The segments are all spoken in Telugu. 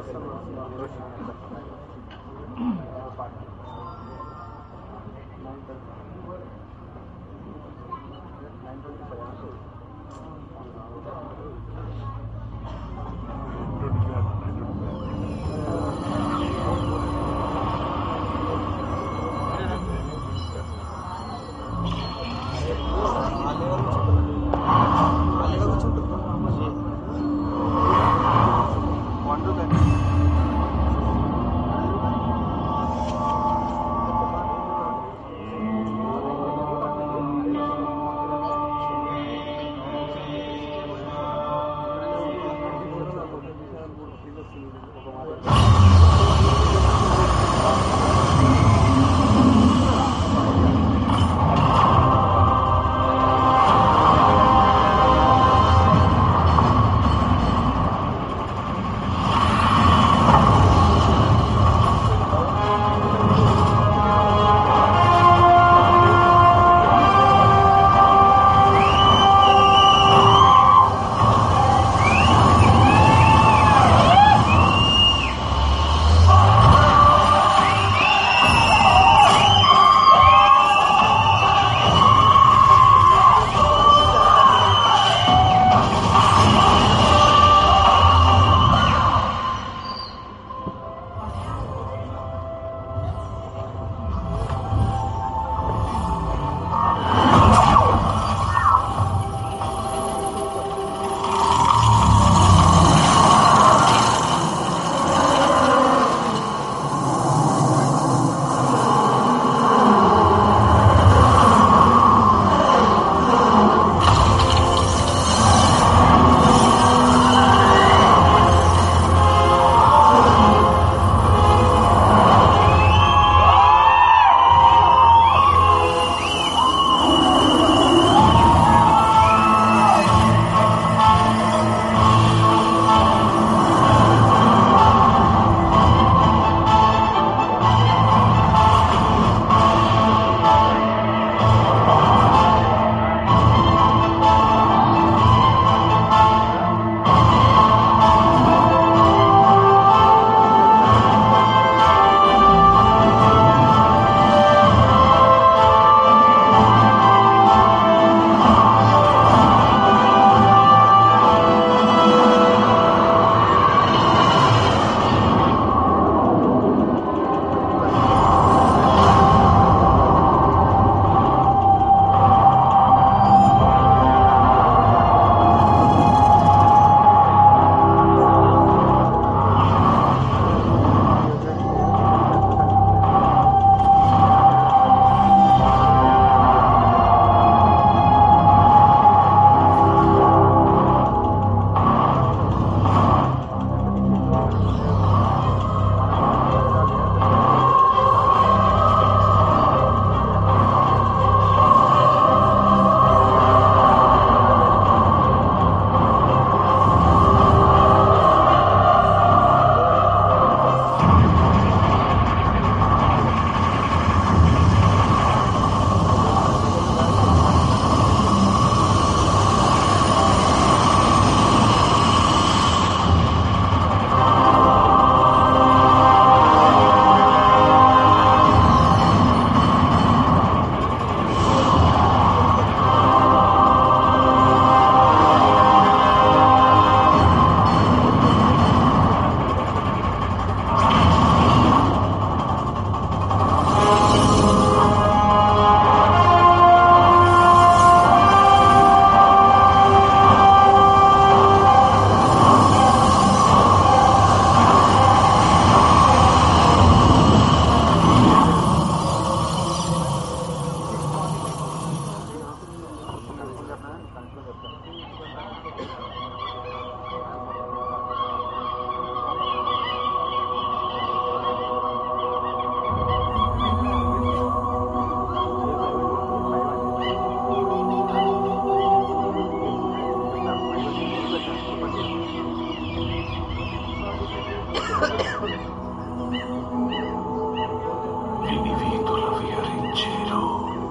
వినివీధుల విహరించేరు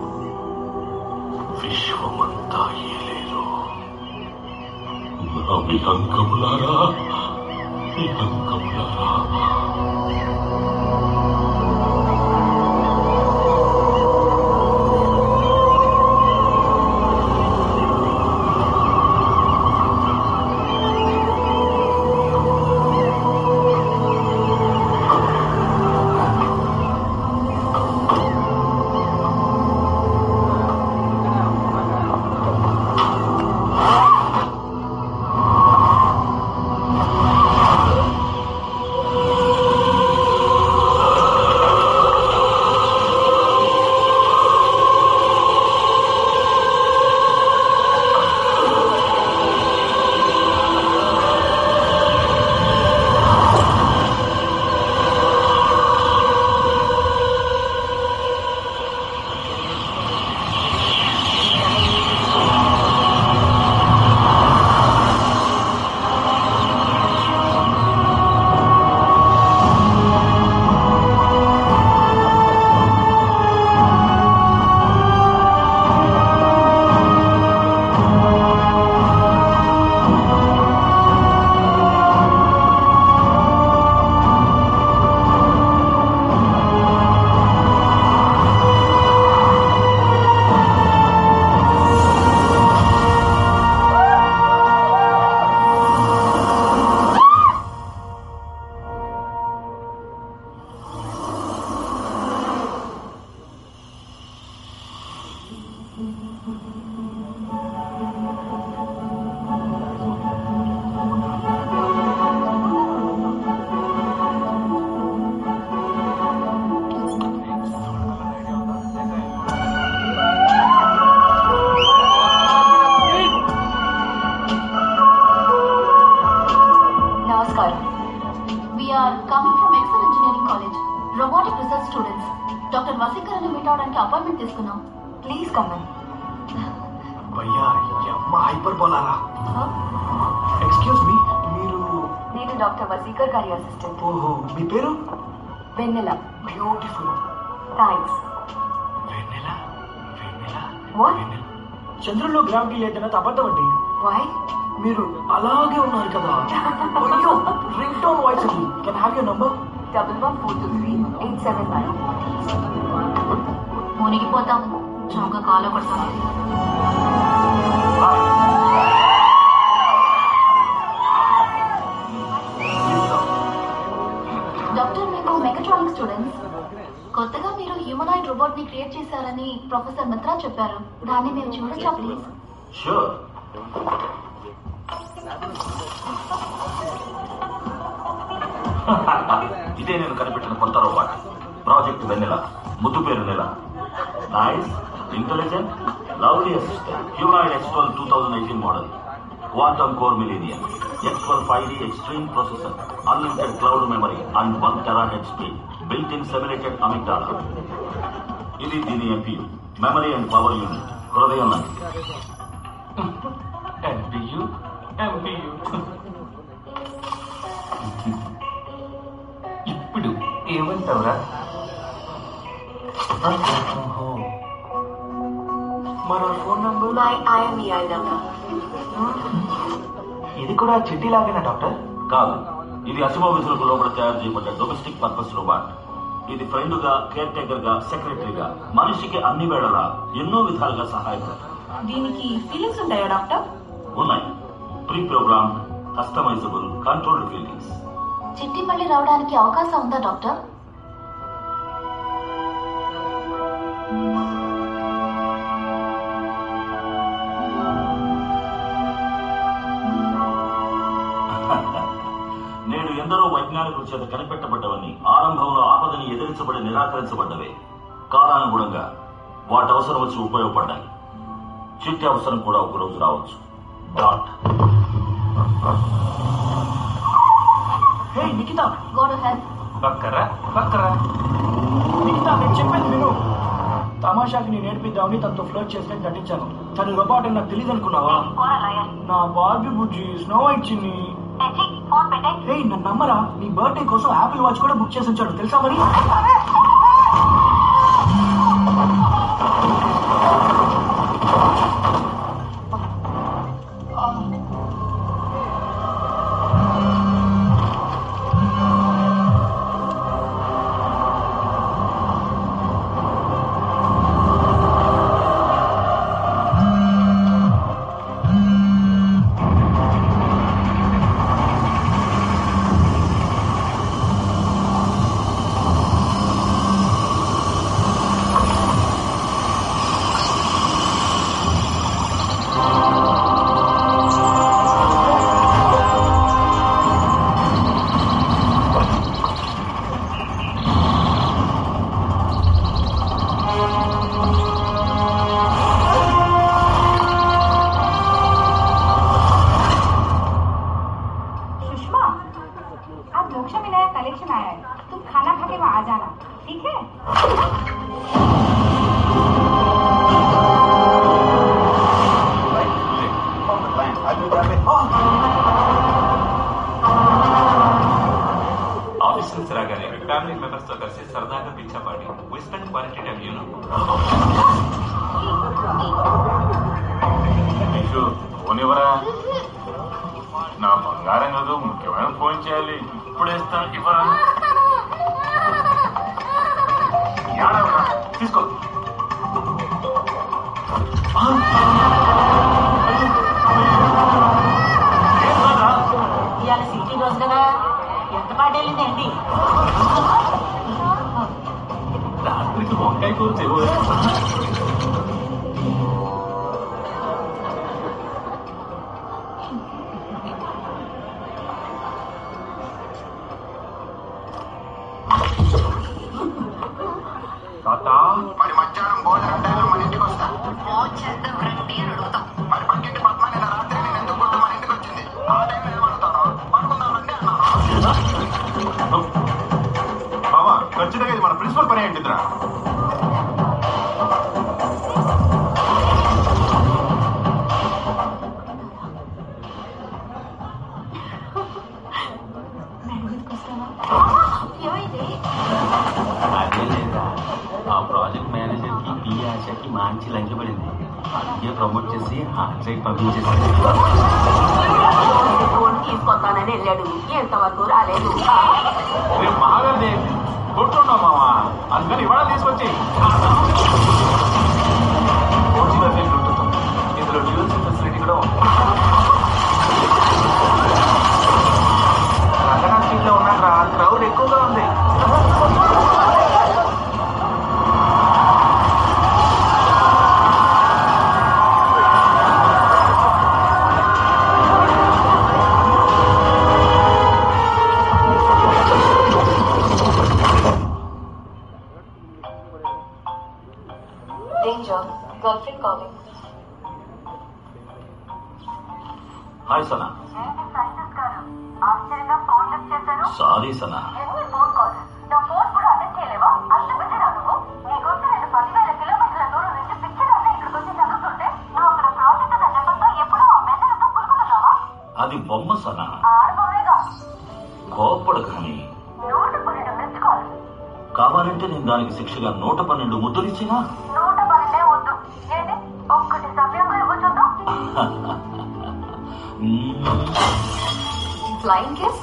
విశ్వమంతా ఏలేరు నా విహంగములారా రంగములరా నమస్కారం we're coming from Excel engineering college robotic research students doctor Vaseekar ని మీట్ అవడానికి అపాయింట్మెంట్ తీసుకున్నాం ప్లీజ్ కమన్ భయ్యా ఈ అమ్మ హైపర్ బోలారా ఎక్స్క్యూజ్ మీ మీరు నేను డాక్టర్ వసీకర్ గారి అసిస్టెంట్ ఓహో మీ పేరు Vennela beautiful thanks Vennela Vennela What? Vennela. చంద్రుల్లో గ్రావిటీ లేదన్నది అబద్ధం అండి వై మీరు అలాగే ఉన్నారు కదా అయ్యో రింగ్ టోన్ వాయిస్ అండి can have your number double one four two three eight seven nine మునిగిపోతాం చౌక కాలో కొడతాం డాక్టర్ మేము మెకట్రానిక్ స్టూడెంట్స్ కొత్తగా మీరు హ్యూమనాయిడ్ రోబోట్ ని క్రియేట్ చేశారని ప్రొఫెసర్ మిత్రా చెప్పారు దాన్ని మేము చూడొచ్చా ప్లీజ్ షూర్ ఇదే నేను కనిపెట్టిన కొత్త రోబోట్ ప్రాజెక్ట్ వెన్నెల ముద్దు పేరు నెల nice intelligent lovely assistant humanoid Extrol two thousand eighteen model quantum core millennium Extrol five D extreme processor unlimited cloud memory and one terahertz speed built in సెమినేటెడ్ అమిగ్డాలా ఇది దీని MPU memory and power unit హృదయం లాంటిది ఎంపీయూ ఎంపీయూ ఇప్పుడు ఏమంటావురా మన phone number my IMEI number ఇది కూడా చిట్టి లాగేనా డాక్టర్ కాదు ఇది అసిమోవిజులకు లోపల తయారు చేయబడ్డ డొమెస్టిక్ పర్పస్ రోబాట్ ఇది ఫ్రెండ్ గా కేర్ టేకర్ గా సెక్రటరీగా మనిషికి అన్ని వేళలా ఎన్నో విధాలుగా సహాయపడుతుంది దీనికి ఫీలింగ్స్ ఉంటాయా డాక్టర్ ఉన్నాయి pre program customizable controlled feelings Chitti మళ్ళీ రావడానికి అవకాశం ఉందా డాక్టర్ నేడు ఎందరో వైజ్ఞానికుల చేత కనిపెట్టబడ్డవని ఆరంభంలో ఆపదని ఎదిరించబడి నిరాకరించబడ్డవే కాలానుగుణంగా వాటి అవసరం వచ్చి ఉపయోగపడ్డాయి చిట్టి అవసరం కూడా ఒక రోజు రావచ్చు డాట్ hey Nikhita go to help పక్కరా పక్కరా నిఖిత నేను చెప్పేది విను తమాషాకి నేను నేర్పిద్దామని తనతో ఫ్లోట్ చేసినట్టు నటించాను తను రోబాట్ అని నాకు తెలియదు అనుకున్నావా నా బార్బీ బుజ్జి స్నో వైట్ చిన్ని హే నన్ను నమ్మరా నీ బర్త్డే కోసం యాపిల్ వాచ్ కూడా బుక్ చేసి ఉంచాడు తెలుసా మరి ఆఫీస్ నుంచి రాగానే ఫ్యామిలీ మెంబర్స్ తో కలిసి సరదాగా పిచ్చాపాడి వెస్టర్న్ క్వాలిటీ టైం యూనో నీకు ఫోన్ ఇవ్వరా నా బంగారం కాదు ముఖ్యమైన ఫోన్ చేయాలి ఇప్పుడు వేస్తాను ఇవ్వరా ఏడవరా? తీసుకో ఆ! ఏం కాదురా? ఇవాళ సిటీ రోజు కదా ఎంత పాట వెళ్ళిందండి రాత్రికి వంకాయ కూర తెలు తాత మరి మధ్యాహ్నం భోజనం టైంలో మన ఇంటికి వస్తా మరి పక్కింటి పద్మ నిన్న రాత్రి నేను ఎందుకు గుర్తు మన ఇంటికి వచ్చింది ఆ టైంలో ఏమడుగుతాను పడుకుందామండి అన్నాను బావా ఖచ్చితంగా ఇది మన ప్రిన్సిపల్ పని ఏంటిదిరా ఏమైంది అదే లేదా ఆ ప్రాజెక్ట్ మేనేజర్ కి పి ఆశకి మంచి లంచ్ పడింది అందుకే ప్రమోట్ చేసి హార్ట్ సైడ్ పంపించేసి ఫోన్ తీసుకొస్తానని వెళ్ళాడు ఎంతవరకు రాలేదు రేపు మహాగారి కొట్టున్నాం మావా అందుకని ఇవాళ తీసుకొచ్చి ఒరిజినల్ ఫీల్డ్ ఉంటుంది ఇందులో డ్యూల్స్ ఫెసిలిటీ కూడా ఉంది రంగనాథ్ సీట్ లో ఉన్నారా క్రౌడ్ ఎక్కువగా ఉంది danger girl friend calling hi Sana ఆశ్చర్యంగా ఫోన్ లిఫ్ట్ చేశారు సారీ సనా ఎన్ని ఫోన్ కాల్స్ నా ఫోన్ కూడా అటెండ్ చేయలేవా అంత బిజీ నువ్వు నీకోసం నేను పదివేల కిలోమీటర్ల దూరం నుంచి పిక్చర్ ఇక్కడికి వచ్చి చదువుతుంటే నువ్వు అక్కడ ప్రాజెక్ట్ అనే నెపంతో ఎప్పుడూ మెదడుతో పురుగుతున్నావా అది బొమ్మ సనా ఆడబోవేగా కోప్పడు కానీ నూట పన్నెండు మిస్డ్ కాల్ కావాలంటే నేను దానికి శిక్షగా నూట పన్నెండు ముద్దులిచ్చినా నూట పన్నెండే వద్దు ఏంటి ఒక్కటి సమయంలో ఇవ్వచ్చుద్దాం మ్మ్. Flying kiss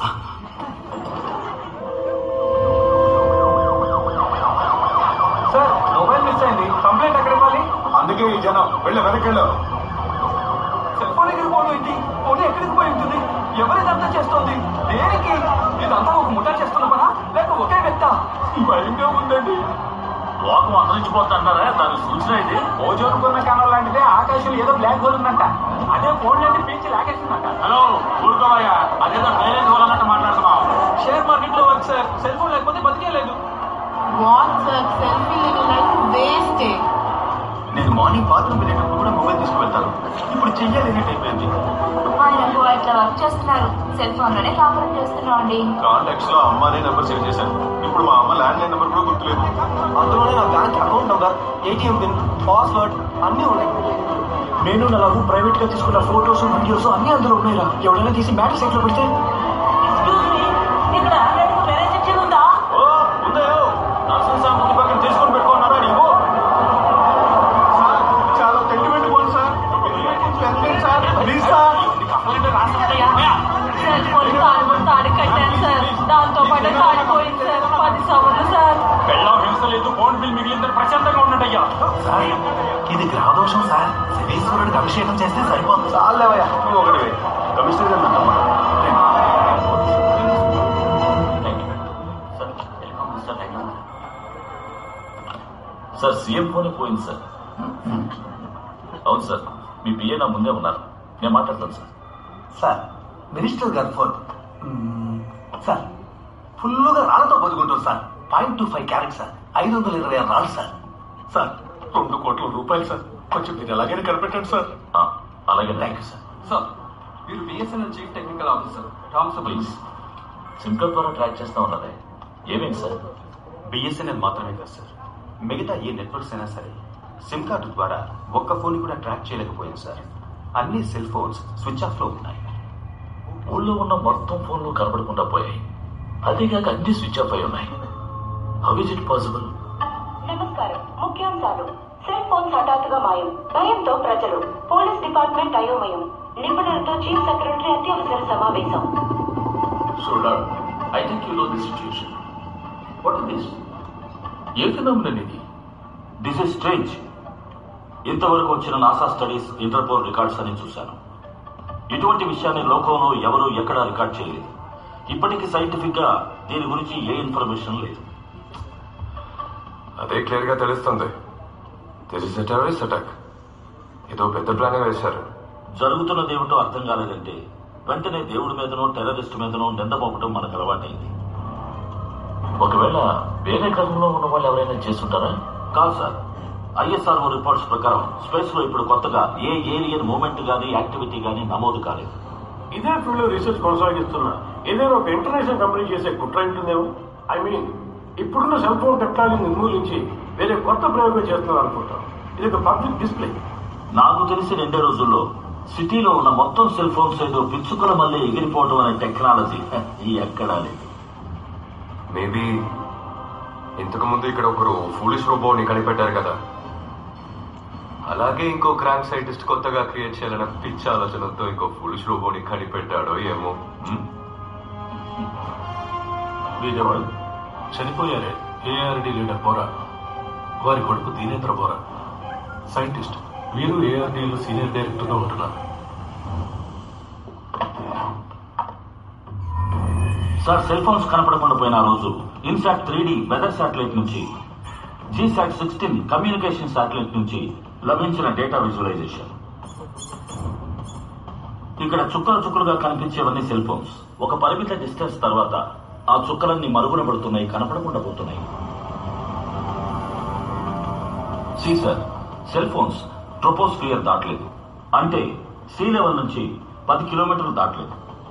sir mobile miss అయింది కంప్లైంట్ ఎక్కడ ఇవ్వాలి అందుకే ఈ జనం వెళ్ళి వెనక్కి వెళ్ళు సెల్ ఫోన్ ఎక్కడికి పోయింది ఫోన్ ఎక్కడికి పోయి ఉంటుంది ఎవరు ఇదంతా చేస్తోంది దేనికి ఇదంతా ఒక ముఠా చేస్తున్న పనా లేక ఒకే వ్యక్త భయంగా ఉందండి లోకం అంతరించిపోతుంటారా దానికి సూచన ఇది ఓజోన్ కొన్న కెమెరా లాంటిదే ఆకాశంలో ఏదో బ్లాక్ హోల్ ఉందంట అదే ఫోన్ లాంటి పీచి లాగేస్తుందంట హలో ఊరుకోవయ్యా అదేదో మైలేజ్ వాళ్ళన్నట్టు మాట్లాడుతున్నావు షేర్ మార్కెట్ లో వర్క్ సార్ సెల్ ఫోన్ లేకపోతే బతికేలేదు వాట్సాప్ సెల్ఫీ లేని లైఫ్ వేస్ట్ నేను మార్నింగ్ బాత్రూమ్ వెళ్ళేటప్పుడు కూడా మొబైల్ తీసుకువెళ్తాను ఇప్పుడు చెయ్యాలి అనేట్ అయిపోయింది ఆయనకు ఇట్లా వర్క్ చేస్తున్నారు సెల్ ఫోన్ లోనే కాపురం చేస్తున్నాం అండి కాంటాక్ట్స్ లో అమ్మనే నెంబర్ సేవ్ చేశాను ఇప్పుడు మా అమ్మ ల్యాండ్ లైన్ నెంబర్ కూడా గుర్తులేదు అందులోనే నా bank account number ATM pin password అన్నీ ఉన్నాయి నేను నా లవ్ ప్రైవేట్ గా తీసుకున్న ఫోటోస్ వీడియోస్ అన్ని అందులో ఉన్నాయిరా ఎవరైనా తీసి మ్యాటర్ సైట్ లో పెడితే ఇక్కడ వేరే సెక్షన్ ఉందా ఓ ఉందో నర్సింగ్ సార్ ముందు పక్కన తీసుకొని పెట్టుకున్నారా నీవు సార్ చాలా సెంటిమెంట్ పోదు sir sir please sir cell phone తాడు తాడు కట్టాను సార్ దాంతో పాటు తాడిపోయింది సార్ పది సవర్లు సార్ వెళ్ళం హింస లేదు ఫోన్ బిల్ మిగిలిందని ప్రశాంతంగా ఉన్నట్టయ్యా ఇది గ్రహదోషం సార్ శనీశ్వరుడికి అభిషేకం చేస్తే సరిపోతుంది చాలేవయ్యా నువ్వు ఒకటి కమిషనర్ గారు నన్ను రమ్మను. సార్ సీఎం ఫోనే పోయింది సార్ అవును సార్ మీ పిఏ నా ముందే ఉన్నారు నేను మాట్లాడతాను సార్ సార్ మినిస్టర్ గారి ఫోన్ మ్మ్. సార్ ఫుల్లుగా రాళ్లతో బతుకుంటుంది sir point two five carat sir ఐదు వందల ఇరవై ఆరు రాళ్ళు సార్ సార్ రెండు కోట్ల రూపాయలు సార్ కొంచెం మీరు ఎలాగైనా కనిపెట్టండి సార్ ఆ, అలాగే థ్యాంక్ యూ సార్ సార్ మీరు BSNL chief technical officer Thomas please SIM card ద్వారా ట్రాక్ చేస్తా ఉన్నదే ఏమేంటి సార్ బిఎస్ఎన్ఎల్ మాత్రమే కాదు సార్ మిగతా ఏ నెట్వర్క్స్ అయినా సరే సిమ్ కార్డు ద్వారా ఒక్క ఫోన్ కూడా ట్రాక్ చేయలేకపోయింది సార్ అన్ని సెల్ ఫోన్స్ స్విచ్ ఆఫ్ లో ఉన్నాయి ఊళ్ళో ఉన్న మొత్తం ఫోన్లు కనబడకుండా పోయాయి అదేగాక అన్ని స్విచ్ ఆఫ్ అయి ఉన్నాయి హౌ ఇస్ ఇట్ పాసిబుల్ నమస్కారం ముఖ్యాంశాలు సెల్ ఫోన్స్ హఠాత్తుగా మాయం భయంతో ప్రజలు పోలీస్ డిపార్ట్మెంట్ అయోమయం నిపుణులతో చీఫ్ సెక్రటరీ అత్యవసర సమావేశం so dad I think you know the situation what is this a phenomenon ఇది దిస్ ఇస్ స్ట్రేంజ్ ఇంతవరకు వచ్చిన నాసా స్టడీస్ ఇంటర్పోల్ రికార్డ్స్ అని చూశాను ఇటువంటి విషయాన్ని లోకంలో ఎవరు ఎక్కడా రికార్డ్ చేయలేదు ఇప్పటికీ సైంటిఫిక్ గా దీని గురించి ఏ ఇన్ఫర్మేషన్ లేదు అదే క్లియర్ గా తెలుస్తుంది దిస్ ఇస్ టెర్రరిస్ట్ అటాక్ ఏదో పెద్ద ప్లానే వేశారు జరుగుతున్నది ఏమిటో అర్థం కాలేదంటే వెంటనే దేవుడి మీదనో టెర్రరిస్ట్ మీదనో నింద మోపటం మనకు అలవాటైంది ఒకవేళ వేరే గ్రహంలో ఉన్న వాళ్ళు ఎవరైనా చేస్తుంటారా కాదు సార్ ఐఎస్ఆర్ఓ రిపోర్ట్స్ ప్రకారం స్పేస్ లో ఇప్పుడు కొత్తగా ఏ ఏలియన్ మూమెంట్ గానీ యాక్టివిటీ గానీ నమోదు కాలేదు ఇదే ఫీల్డ్ లో రీసెర్చ్ కొనసాగిస్తున్నా ఏదైనా ఒక ఇంటర్నేషనల్ కంపెనీ చేసే కుట్ర ఉంటుందేమో ఐ మీన్ ఇప్పుడున్న సెల్ ఫోన్ టెక్నాలజీ నిర్మూలించి వేరే కొత్త ప్రయోగం చేస్తున్నారు అనుకుంటాం ఇది ఒక పబ్లిక్ డిస్ప్లే నాకు తెలిసి రెండే రోజుల్లో సిటీలో ఉన్న మొత్తం సెల్ ఫోన్స్ ఏదో పిచ్చుకల మళ్ళీ ఎగిరిపోవడం అనే టెక్నాలజీ ఈ ఎక్కడా లేదు మేబీ ఇంతకు ముందు ఇక్కడ ఒకరు ఫూలిష్ రోబోని కనిపెట్టారు కదా అలాగే ఇంకో క్రాంక్ సైంటిస్ట్ కొత్తగా క్రియేట్ చేయాలన్న పిచ్చి ఆలోచనతో ఇంకో ఫూలిష్ రోబోని కనిపెట్టాడో ఏమో హ్మ్? వీరెవరు చనిపోయారే ఏఆర్డి లీడర్ బోరా వారి కొడుకు దీనేంద్ర బోరా సైంటిస్ట్ వీరు ఏఆర్డీలో సీనియర్ డైరెక్టర్గా ఉంటున్నారు సార్ సెల్ ఫోన్స్ కనపడకుండా పోయిన ఆ రోజు INSAT three D weather satellite నుంచి జీసాట్ సిక్స్టీన్ కమ్యూనికేషన్ శాటిలైట్ నుంచి లభించిన డేటా విజువలైజేషన్ ఇక్కడ చుక్కలు చుక్కలుగా కనిపించేవన్నీ సెల్ ఫోన్స్ ఒక పరిమిత డిస్టెన్స్ తర్వాత ఆ చుక్కలన్నీ మరుగున పడుతున్నాయి కనపడకుండా పోతున్నాయి సి సార్ సెల్ ఫోన్స్ ట్రోపోస్ఫియర్ దాటలేదు అంటే సీ లెవెల్ నుంచి పది కిలోమీటర్లు దాటలేదు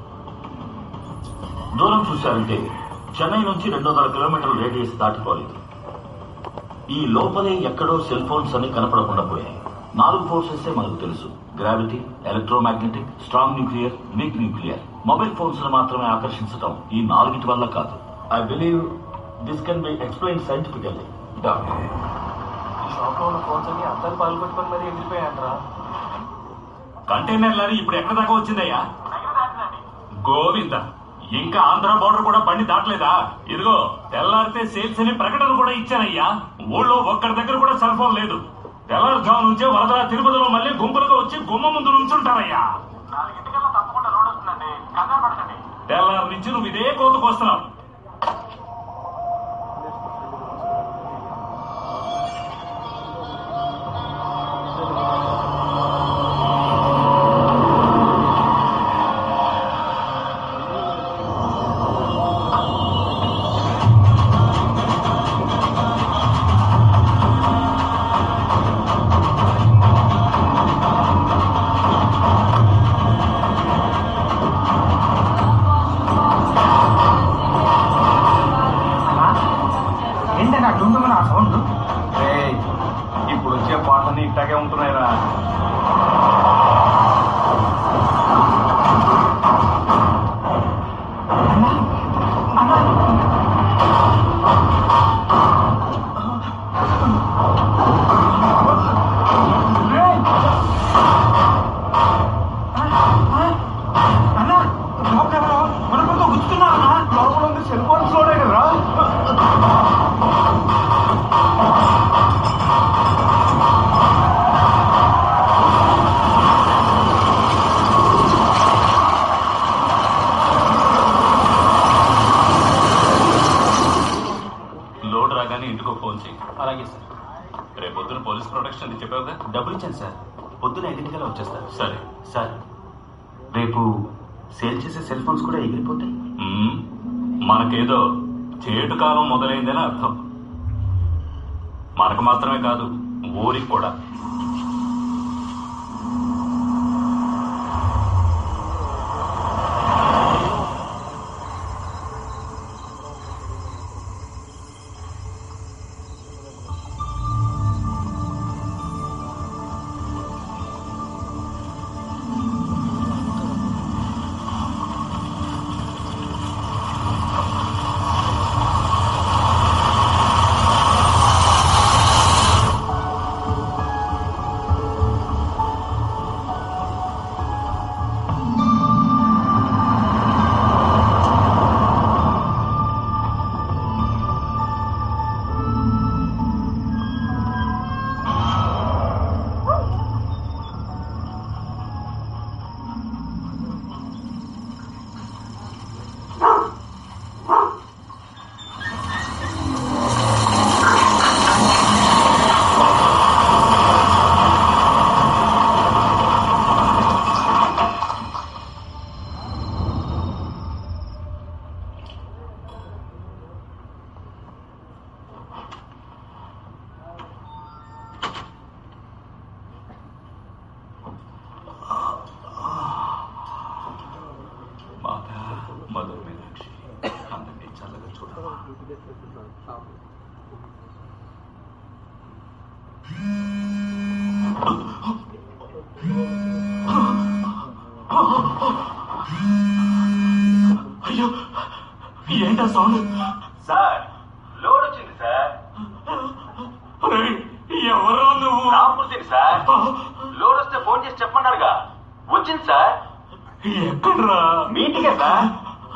దూరం చూశారంటే చెన్నై నుంచి రెండు వందల కిలోమీటర్ల రేడియస్ దాటిపోలేదు ఈ లోపలే ఎక్కడో సెల్ ఫోన్స్ అని కనపడకుండా పోయాయి నాలుగు ఫోర్సెస్ మనకు తెలుసు gravity electromagnetic strong nuclear weak nuclear mobile phones మాత్రమే ఆకర్షించడం ఈ నాలుగిటి వల్ల కాదు I believe this can be explain scientifically doctor ఈ షాప్ లో ఉన్న ఫోన్స్ అన్ని అద్దాలు పాలు కొట్టుకొని మరీ ఎగిరిపోయాయంట్రా కంటైనర్ లారీ ఇప్పుడు ఎక్కడ దాకా వచ్చిందయ్యా గోవింద ఇంకా ఆంధ్ర బోర్డర్ కూడా బండి దాటలేదా ఇదిగో తెల్లారితే సేల్స్ అనే ప్రకటన కూడా ఇచ్చానయ్యా ఊళ్ళో ఒక్కడి దగ్గర కూడా సెల్ ఫోన్ లేదు తెల్లారుజాము నుంచే వరదల తిరుపతిలో మళ్ళీ గుంపులుగా వచ్చి గుమ్మ ముందు నుంచుంటారయ్యా తెల్లారి నుంచి నువ్వు ఇదే కోతకు వస్తున్నావు ఏంటన్నా డుండుమని ఆ సౌండ్ ఇప్పుడు వచ్చే పాటలన్నీ ఇట్టాగే ఉంటున్నాయిరా సెల్ ఫోన్స్ లోనే కదరా లోడ్ రాగానే ఇంటికో ఫోన్ చేయి అలాగే సార్ రేపు పొద్దున పోలీస్ ప్రొటెక్షన్ అని చెప్పావుగా డబ్బులు ఇచ్చాను సార్ పొద్దున ఐదింటికల్లా వచ్చేస్తారు సరే సార్ రేపు సేల్ చేసే సెల్ ఫోన్స్ కూడా ఎగిరిపోతాయి మ్మ్. మనకేదో చేటు కాలం మొదలైందని అర్థం మనకు మాత్రమే కాదు ఊరికి కూడా ఏంటా సౌండ్ సార్ లోడ్ వచ్చింది సార్ ఎవరో నువ్వు రాంపూర్ సార్ లోడ్ వస్తే ఫోన్ చేసి చెప్పన్నారుగా వచ్చింది సార్ ఎక్కడ్రా మీటింగే sir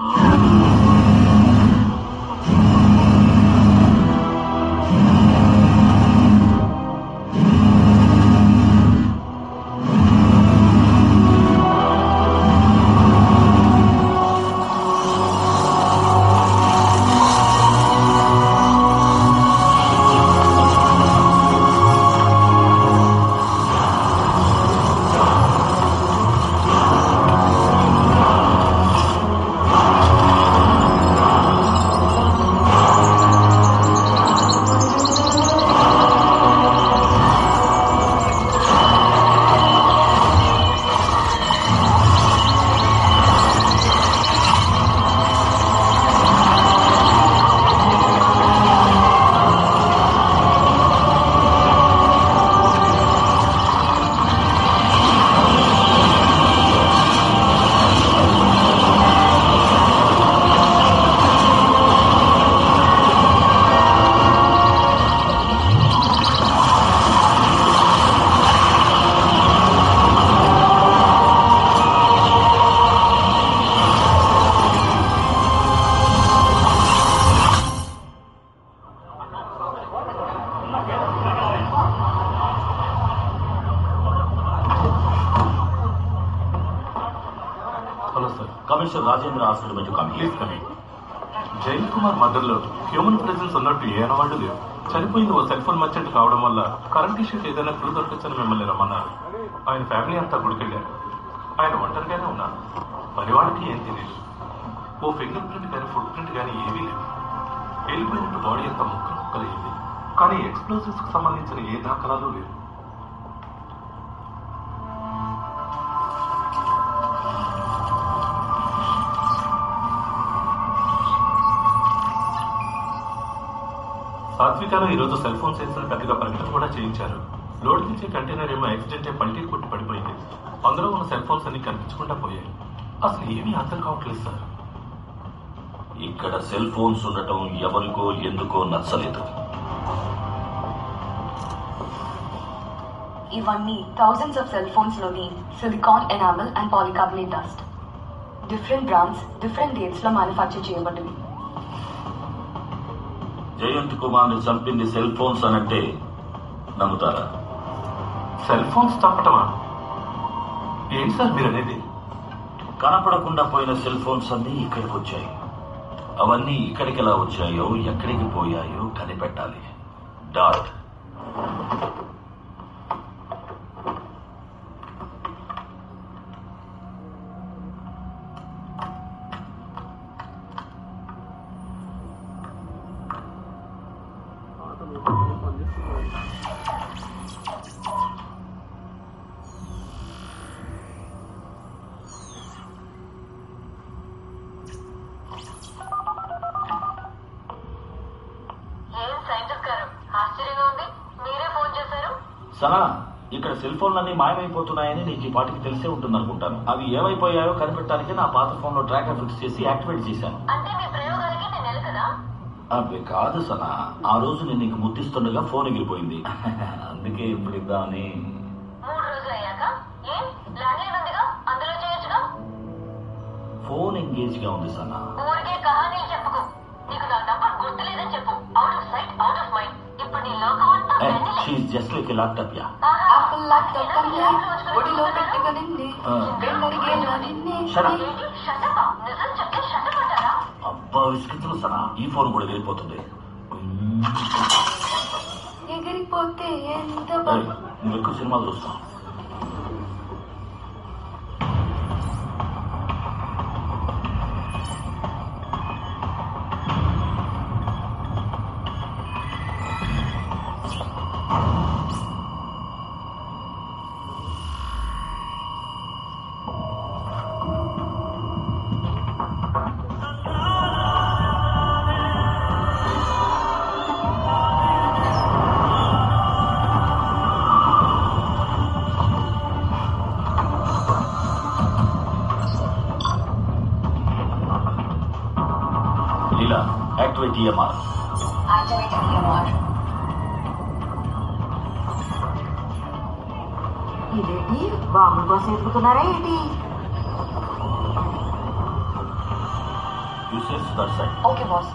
hello sir commissioner Rajendra hospital నుంచి please commission coming Jain Kumar mother లో హ్యూమన్ ప్రెజెన్స్ ఉన్నట్టు ఏ అనవాళ్ళు లేవు చనిపోయింది ఓ సెల్ ఫోన్ మర్చెంట్ కావడం వల్ల కరెంట్ ఇష్యూకి ఏదైనా క్లూ దొరకచ్చని మిమ్మల్ని రమ్మన్నారు ఆయన ఫ్యామిలీ అంతా గుడికెళ్ళారు ఆయన ఒంటరిగానే ఉన్నారు పని వాళ్ళకి ఏం తెలియదు ఓ ఫింగర్ ప్రింట్ కానీ ఫుట్ ప్రింట్ కానీ ఏమీ లేవు వెళ్ళిపోయినట్టు బాడీ అంతా ముక్కలు ముక్కలయ్యింది కానీ ఎక్స్ప్లోజివ్స్ కు సంబంధించిన ఏ దాఖలాలు లేవు సాత్వికాలో ఈరోజు సెల్ ఫోన్ సెన్సర్ పెద్దగా ప్రకటన కూడా చేయించారు లోడ్ తెచ్చే కంటైనర్ ఏమో యాక్సిడెంట్ అయి పల్టీ కొట్టి పడిపోయింది అందులో ఉన్న సెల్ ఫోన్స్ అన్ని కనిపించకుండా పోయాయి అసలు ఏమీ అర్థం కావట్లేదు సార్ ఇక్కడ సెల్ ఫోన్స్ ఉండటం ఎవరికో ఎందుకో నచ్చలేదు ఇవన్నీ థౌజండ్స్ ఆఫ్ సెల్ ఫోన్స్ లోని silicon enamel and polycarbonate dust different brands different dates లో మ్యానుఫ్యాక్చర్ చేయబడ్డవి జయంత్ కుమార్ ని చంపింది సెల్ ఫోన్స్ అనంటే నమ్ముతారా సెల్ ఫోన్స్ తప్పటమా ఏంటి సార్ మీరు అనేది కనపడకుండా పోయిన సెల్ ఫోన్స్ అన్ని ఇక్కడికి వచ్చాయి అవన్నీ ఇక్కడికి ఎలా వచ్చాయో ఎక్కడికి పోయాయో కనిపెట్టాలి డాట్ ఏం సైంటిస్ట్ గారు ఆశ్చర్యంగా ఉంది మీరే ఫోన్ చేశారు సనా ఇక్కడ సెల్ ఫోన్లన్నీ మాయమైపోతున్నాయని నీకు ఈ పాటికి తెలిసే ఉంటుంది అనుకుంటాను అవి ఏమైపోయాయో కనిపెట్టడానికి నా పాత ఫోన్ లో ట్రాకర్ ఫిక్స్ చేసి యాక్టివేట్ చేశాను అంటే మీ ప్రయోగాలకి నేను నెల కదా అవి కాదు సనా ఆ రోజు నేను నీకు ముద్దిస్తుండగా ఫోన్ ఎగిరిపోయింది అందుకే ఇప్పుడు ఇద్దామని మూడు రోజులు అయ్యాక ఏం ల్యాండ్లైన్ ఉందిగా అందులో చేయొచ్చుగా ఫోన్ ఎంగేజ్ గా ఉంది సనా ఊరికే కహానీలు చెప్పుకో నీకు నా నంబర్ గుర్తులేదని చెప్పు out of sight out of mind ఇప్పుడు నీ లోకం అంతా వెన్నెలే. She just like laptop yeah ఆహా. యాపిల్ ల్యాప్టాప్ కంటే ఒడిలో పెట్టుకునింది ఆ. వెళ్ళరిగేలా నిన్నే Shut up. ఏంటి షటపా నిజం చెప్తే షటపడ్డారా అబ్బా విసిగించు సనా ఈ ఫోన్ కూడా వెళ్ళిపోతుంది ఎగిరిపోతే ఎంత ఏయ్, బాగుంది. నువ్వు ఎక్కువ సినిమాలు చూస్తావు యాక్టివేట్ ఈఎంఆర్ ఇదేంటి బాంబుల కోసం ఎదుగుతున్నారా ఏంటి uses that side okay boss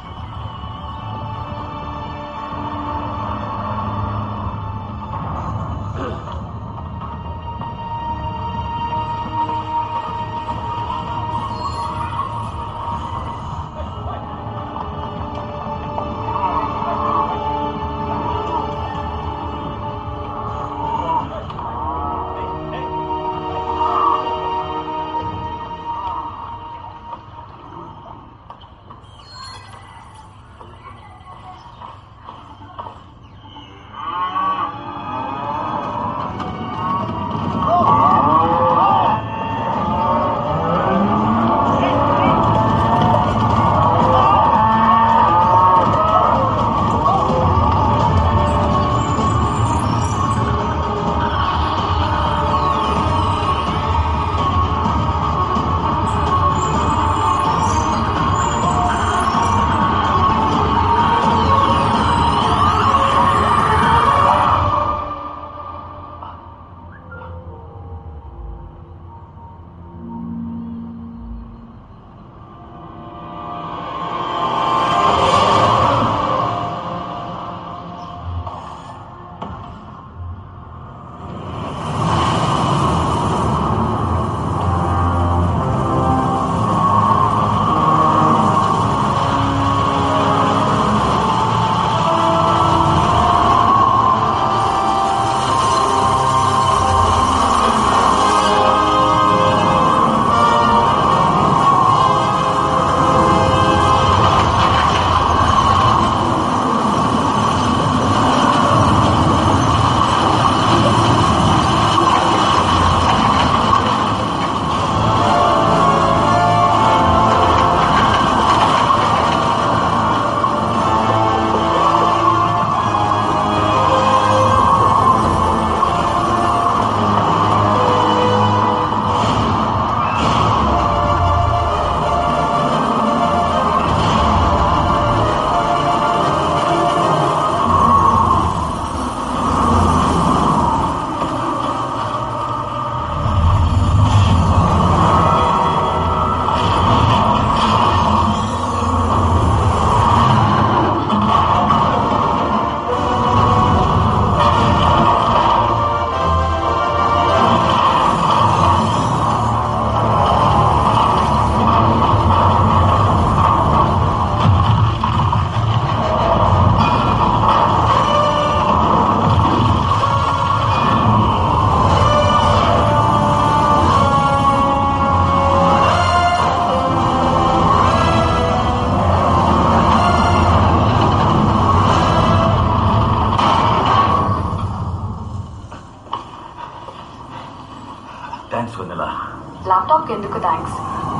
thanks వెన్నెలా ల్యాప్టాప్కి ఎందుకు థ్యాంక్స్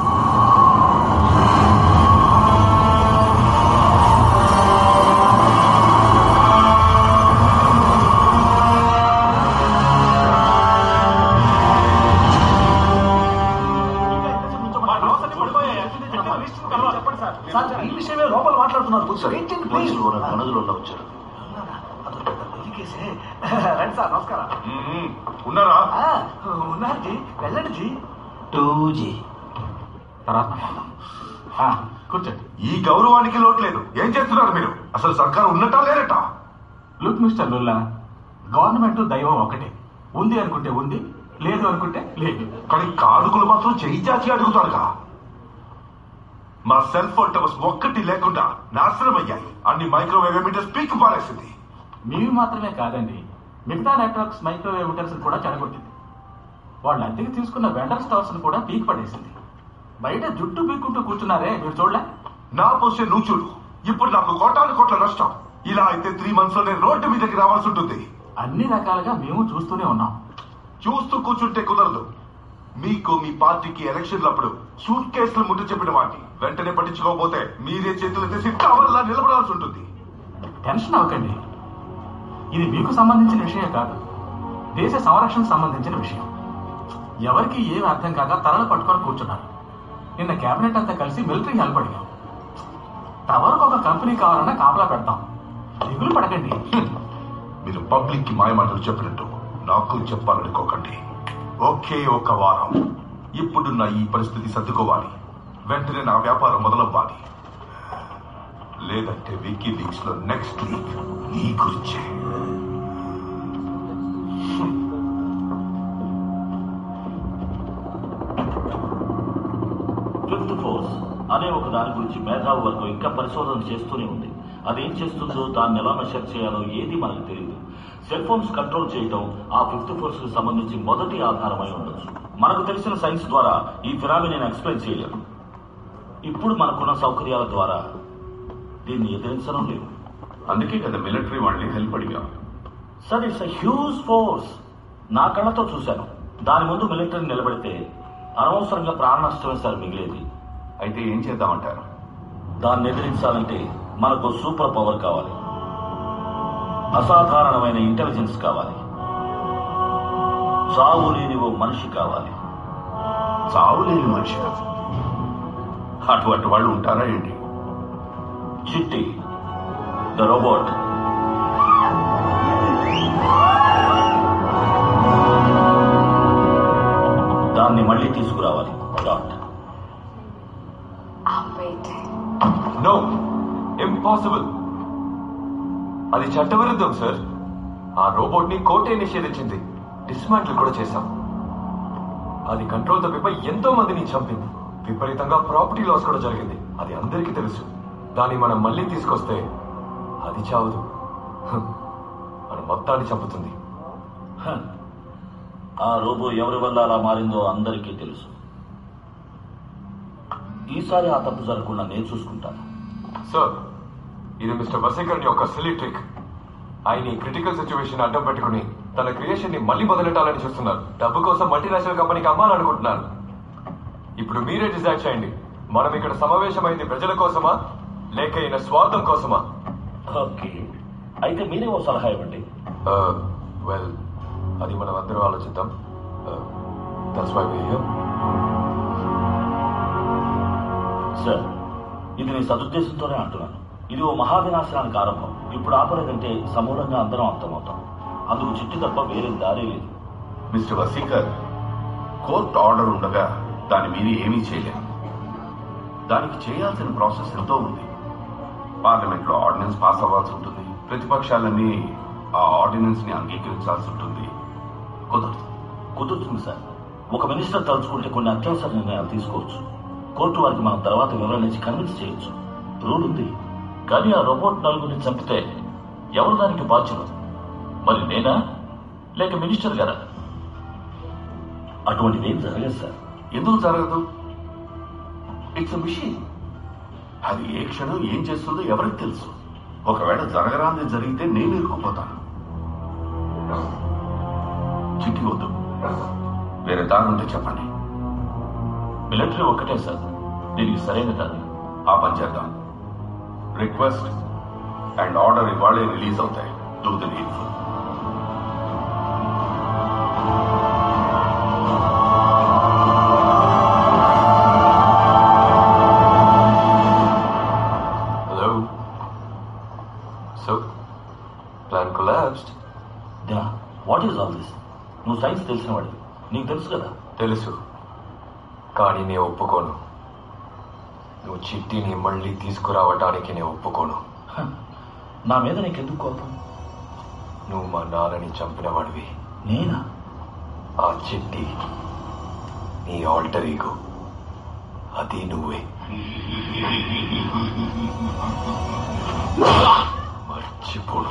సార్ ఈ విషయమే లోపల మాట్లాడుతున్నారు కూర్చోండి ఏంటండి ప్లీజ్ మనుషులు ఉన్న కణదులలో వచ్చారు రండి సార్ నమస్కారం ఉన్నారా ఆ, ఉన్నారు జీ వెళ్ళండి జీ టూ జీ తర్వాత కూర్చోండి ఈ గౌరవానికి లోటు లేదు ఏం చేస్తున్నారు మీరు అసలు సర్కారు ఉన్నట్టా లేరట లుక్ మిస్టర్ లుల్లా గవర్నమెంట్ దైవం ఒకటే ఉంది అనుకుంటే ఉంది లేదు అనుకుంటే లేదు కానీ కాడుకులు మాత్రం చేయి చాచి అడుగుతారుగా మా సెల్ ఫోన్ టవర్స్ ఒక్కటి లేకుండా నాశనం అయ్యాయి అన్ని మైక్రోవేవ్ ఎమిటర్స్ పీక్ పారేసింది మీవి మాత్రమే కాదండి మిగతా నెట్వర్క్స్ మైక్రోవేవ్ మీటర్స్ కూడా చెడగొట్టింది వాళ్ళు అద్దెకి తీసుకున్న వెండర్ స్టవర్స్ కూడా పీక్ పడేసింది బయట జుట్టు పీక్కుంటూ కూర్చున్నారే మీరు చూడలే నా పొజిషన్ నువ్వు చూడు ఇప్పుడు నాకు కోటాను కోట్ల నష్టం ఇలా అయితే త్రీ మంత్స్ లో నేను రోడ్డు మీదకి రావాల్సి ఉంటుంది అన్ని రకాలుగా మేము చూస్తూనే ఉన్నాం చూస్తూ కూర్చుంటే కుదరదు మీకు మీ పార్టీకి ఎలక్షన్లప్పుడు సూట్ కేసులు ముట్టు చెప్పిన వాటిని వెంటనే పట్టించుకోకపోతే మీరే చేతులు తీసి టవర్లా నిలబడాల్సి ఉంటుంది టెన్షన్ అవ్వకండి ఇది మీకు సంబంధించిన విషయం కాదు దేశ సంరక్షణకు సంబంధించిన విషయం ఎవరికి ఏమి అర్థం కాక తలలు పట్టుకొని కూర్చున్నారు నిన్న కేబినెట్ అంతా కలిసి మిలిటరీ హెల్ప్ అడిగాం టవర్కి ఒక కంపెనీ కావాలన్నా కాపలా పెడతాం దిగులు పడకండి మీరు పబ్లిక్ కి మాయమాటలు చెప్పినట్టు నాకు చెప్పాలనుకోకండి ఒకే ఒక వారం ఇప్పుడున్న ఈ పరిస్థితి సర్దుకోవాలి వెంటనే నా వ్యాపారం మొదలవ్వాలి లేదంటే వికీ లీగ్స్ లో నెక్స్ట్ వీక్ నీ గురించే ఫిఫ్త్ ఫోర్స్ అనే ఒక దాని గురించి మేధావి వర్గం ఇంకా పరిశోధన చేస్తూనే ఉంది అదేం చేస్తుందో దాన్ని ఎలా మెషర్ చేయాలో ఏది మనకు తెలియదు సెల్ ఫోన్స్ కంట్రోల్ చేయటం ఆ ఫిఫ్త్ ఫోర్స్ కి సంబంధించి మొదటి ఆధారమై ఉండొచ్చు మనకు తెలిసిన సైన్స్ ద్వారా ఈ ఫిరామి నేను ఎక్స్ప్లెయిన్ చేయలేను ఇప్పుడు మనకున్న సౌకర్యాల ద్వారా దీన్ని ఎదిరించడం లేదు అందుకే కదా మిలిటరీ వాళ్ళని హెల్ప్ అడిగాం సార్ ఇట్స్ హ్యూజ్ ఫోర్స్ నా కళ్ళతో చూశాను దాని ముందు మిలిటరీ నిలబెడితే అనవసరంగా ప్రాణ నష్టమే సార్ మిగిలేది అయితే ఏం చేద్దామంటారు దాన్ని ఎదిరించాలంటే మనకు సూపర్ పవర్ కావాలి అసాధారణమైన ఇంటెలిజెన్స్ కావాలి చావు లేని ఓ మనిషి కావాలి చావు లేని మనిషి అటువంటి వాళ్ళు ఉంటారా ఏంటి చిట్టి ద రోబోట్ దాన్ని మళ్ళీ తీసుకురావాలి డాట్ నో ఇంపాసిబుల్ అది చట్టవిరుద్ధం సార్ ఆ రోబోట్ ని కోర్టే నిషేధించింది డిస్మాంటిల్ కూడా చేశాం అది కంట్రోల్ తప్పిపై ఎంతో మందిని చంపింది విపరీతంగా ప్రాపర్టీ లాస్ కూడా జరిగింది అది అందరికీ తెలుసు దాన్ని మనం మళ్ళీ తీసుకొస్తే అది చావదు హ్, మన మొత్తాన్ని చంపుతుంది హ. ఆ రోబో ఎవరి వల్ల అలా మారిందో అందరికీ తెలుసు ఈసారి ఆ తప్పు జరగకుండా నేను చూసుకుంటాను సార్ ఇది మిస్టర్ వసీకరణ్ యొక్క సిలీ ట్రిక్ ఆయన ఈ క్రిటికల్ సిచ్యువేషన్ అడ్డం పెట్టుకుని తన క్రియేషన్ ని మళ్ళీ మొదలెట్టాలని చూస్తున్నారు డబ్బు కోసం మల్టీనేషనల్ కంపెనీకి అమ్మాలనుకుంటున్నారు ఇప్పుడు మీరే డిసైడ్ చేయండి మనం ఇక్కడ సమావేశమైంది ప్రజల కోసమా లేక ఈయన స్వార్థం కోసమా ఓకే అయితే మీరే ఓ సలహా ఇవ్వండి వెల్ అది మనం అందరం ఆలోచిద్దాం that's why we here sir ఇది నేను సదుద్దేశంతోనే అంటున్నాను ఇది ఓ మహావినాశనానికి ఆరంభం ఇప్పుడు ఆపలేదంటే సమూలంగా అందరం అంతమవుతాం అందుకు చిట్టి తప్ప వేరే దారి లేదు మిస్టర్ వసీకర్ కోర్టు ఆర్డర్ ఉండగా దాని మీద ఏమీ చేయలేం దానికి చేయాల్సిన ప్రాసెస్ ఎంతో ఉంది పార్లమెంట్ లో ఆర్డినెన్స్ పాస్ అవ్వాల్సి ఉంటుంది ప్రతిపక్షాలన్నీ ఆ ఆర్డినెన్స్ ని అంగీకరించాల్సి ఉంటుంది కుదరదు కుదురుతుంది సార్ ఒక మినిస్టర్ తలుచుకుంటే కొన్ని అత్యవసర నిర్ణయాలు తీసుకోవచ్చు కోర్టు వారికి మనం తర్వాత వివరణ ఇచ్చి కన్విన్స్ చేయొచ్చు రూల్ ఉంది కానీ ఆ రోబోట్ నలుగురిని చంపితే ఎవరు దానికి బాధ్యులు మరి నేనా లేక మినిస్టర్ గారా అటువంటిది ఏం జరగదు సార్ ఎందుకు జరగదు ఇట్స్ మిషన్ అది ఏ క్షణం ఏం చేస్తుందో ఎవరికి తెలుసు ఒకవేళ జరగరాంది జరిగితే నేను ఇరుక్కుపోతాను చిట్టి వద్దు వేరే దారి ఉంటే చెప్పండి మిలిటరీ ఒక్కటే సార్ దీనికి సరైన దారి ఆ పని చేద్దాం రిక్వెస్ట్ అండ్ ఆర్డర్ ఇవాళే రిలీజ్ అవుతాయి do the needful hello so plan collapsed what is all this నువ్వు సైన్స్ తెలిసిన వాడివి నీకు తెలుసు కదా తెలుసు కానీ నేను ఒప్పుకోను నువ్వు చిట్టిని మళ్ళీ తీసుకురావటానికి నేను ఒప్పుకోను నా మీద నీకెందుకు కోపం నువ్వు మా నాన్నని చంపిన వాడివి నేనా ఆ చిట్టి నీ ఆల్టర్ ఈగో అది నువ్వే మర్చిపోను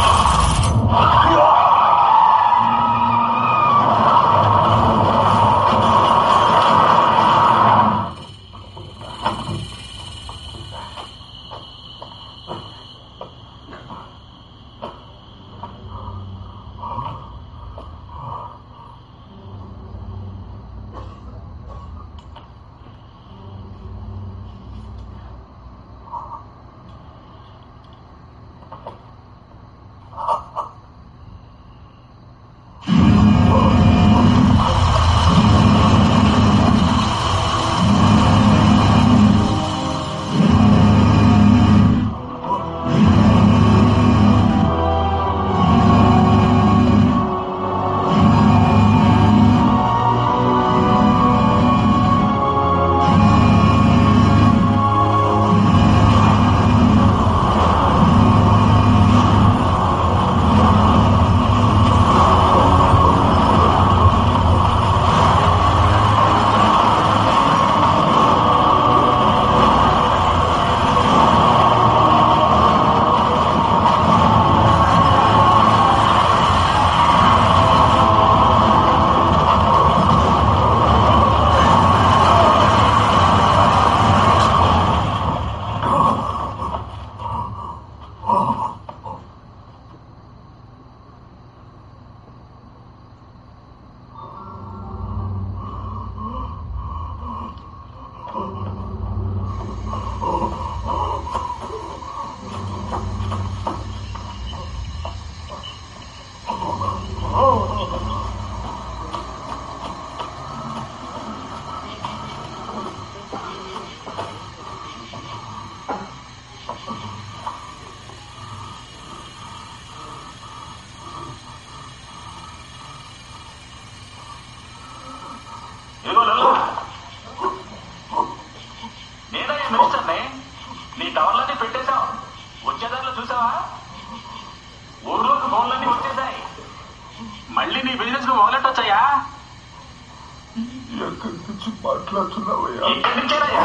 ఆ ఇదిగో లల్లు. నేనయ్యా మినిస్టర్ని నీ టవర్లన్నీ పెట్టేశావు వచ్చేదారిలో చూసావా ఊర్లోకి ఫోన్లన్నీ వచ్చేసాయి మళ్ళీ నీ బిజినెస్ ను మొదలెట్టొచ్చయ్యా ఎక్కడి నుంచి మాట్లాడుతున్నావయ్యా ఇక్కడి నుంచేనయ్యా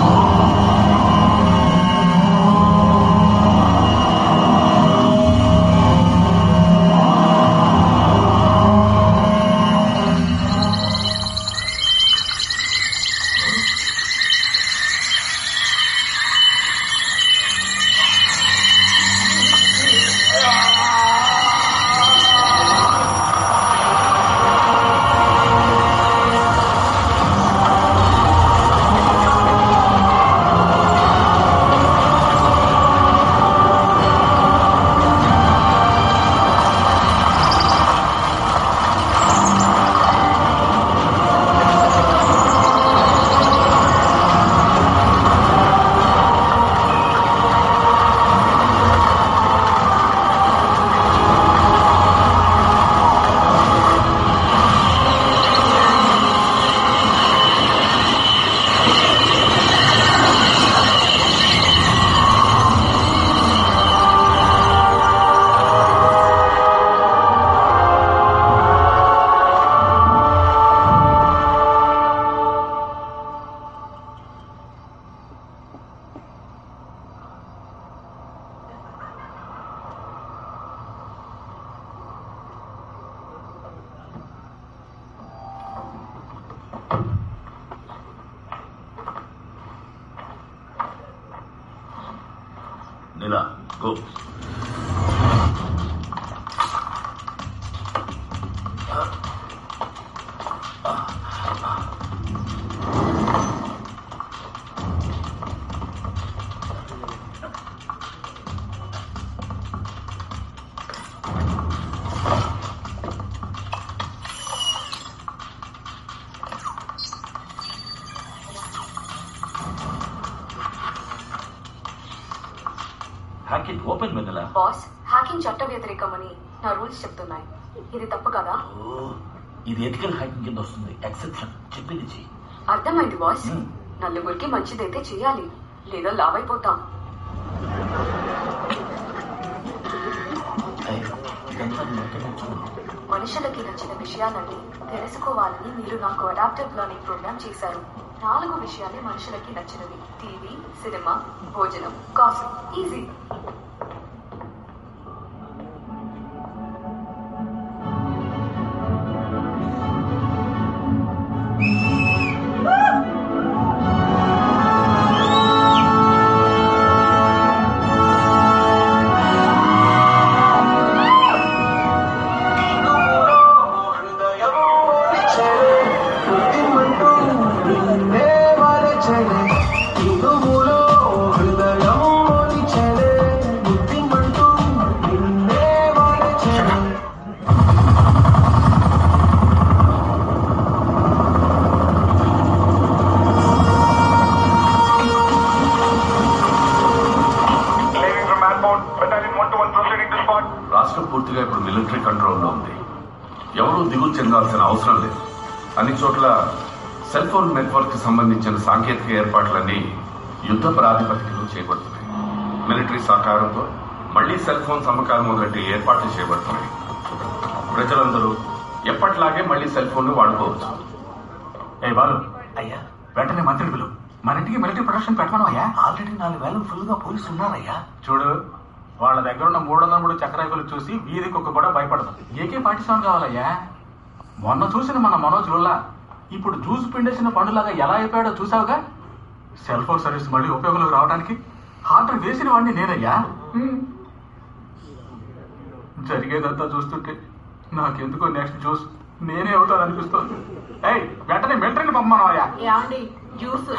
నీలా గో హ్యాక్ ఇట్ ఓపెన్ వెన్నెలా బాస్ హ్యాకింగ్ చట్ట వ్యతిరేకమని నా రూల్స్ చెప్తున్నాయి ఇది తప్పు కదా ఇది ఎథికల్ హ్యాకింగ్ కింద వస్తుంది ఎక్సెప్షన్ చెప్పింది చెయ్యి అర్థమైంది బాస్ నలుగురికి మంచిదైతే చేయాలి లేదా లావైపోతాం ఇదంతా నేను ఎక్కడ నేర్చుకున్నాను మనుషులకి నచ్చిన విషయాలని తెలుసుకోవాలని మీరు నాకు అడాప్టివ్ లెర్నింగ్ ప్రోగ్రామ్ చేశారు నాలుగు విషయాలే మనుషులకి నచ్చినవి టీవీ సినిమా భోజనం కాఫీ ఈజీ రాష్ట్రం పూర్తిగా ఇప్పుడు మిలిటరీ కంట్రోల్లో ఉంది ఎవరూ దిగులు చెందాల్సిన అవసరం లేదు అన్ని చోట్ల సెల్ ఫోన్ నెట్వర్క్ కి సంబంధించిన సాంకేతిక ఏర్పాట్లన్నీ యుద్ధ ప్రాతిపదికలో చేపడుతున్నాయి మిలిటరీ సహకారంతో మళ్లీ సెల్ ఫోన్ అమ్మకాలు మొదలెట్టి ఏర్పాట్లు చేయబడుతున్నాయి ప్రజలందరూ ఎప్పట్లాగే మళ్లీ సెల్ ఫోన్ వాడుకోవచ్చు ఏ బాలు అయ్యా వెంటనే మంత్రి పిలువు మన ఇంటికి మిలిటరీ ప్రొడక్షన్ పెట్టమను అయ్యా ఆల్రెడీ నాలుగు వేలు ఫుల్ గా పోలీసులు ఉన్నారయ్యా చూడు వాళ్ళ దగ్గర ఉన్న మూడు వందల మూడు చక్రాయికులు చూసి వీధి కుక్క కూడా భయపడదు ఏకే పార్టీ సౌండ్ కావాలయ్యా మొన్న చూసిన మన మనోజ్ లుల్లా ఇప్పుడు జ్యూస్ పిండేసిన పండులాగా ఎలా అయిపోయాడో చూసావుగా సెల్ ఫోన్ సర్వీస్ మళ్ళీ ఉపయోగంలోకి రావడానికి ఆర్డర్ వేసిన వాడిని నేనయ్యా హ్మ్. జరిగేదంతా చూస్తుంటే నాకెందుకో నెక్స్ట్ జ్యూస్ నేనే అవుతాననిపిస్తోంది ఏయ్ వెంటనే మిలిటరీని పంపమనవయ్యా ఏమండి జ్యూస్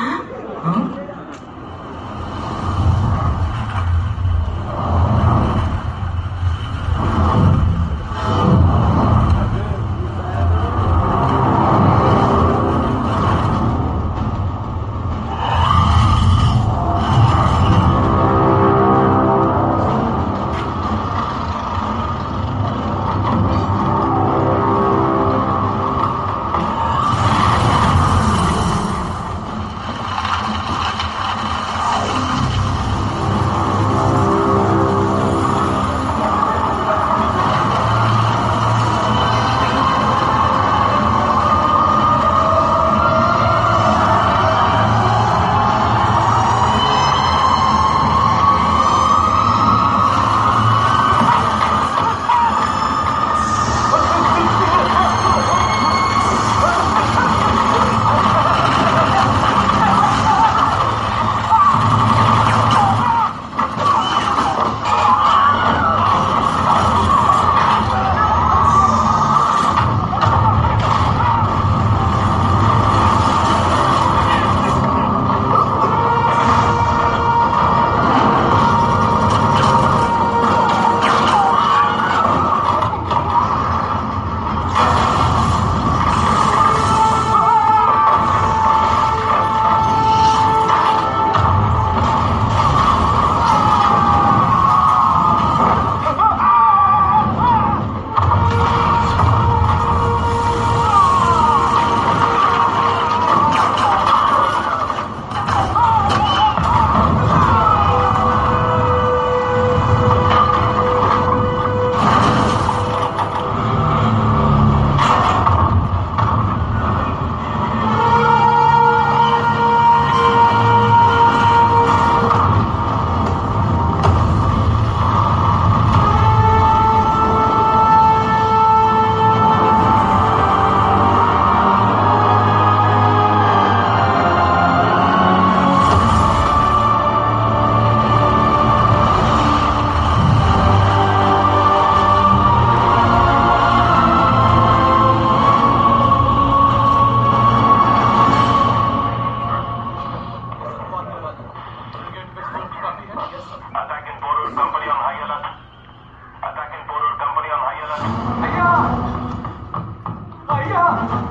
అయ్యా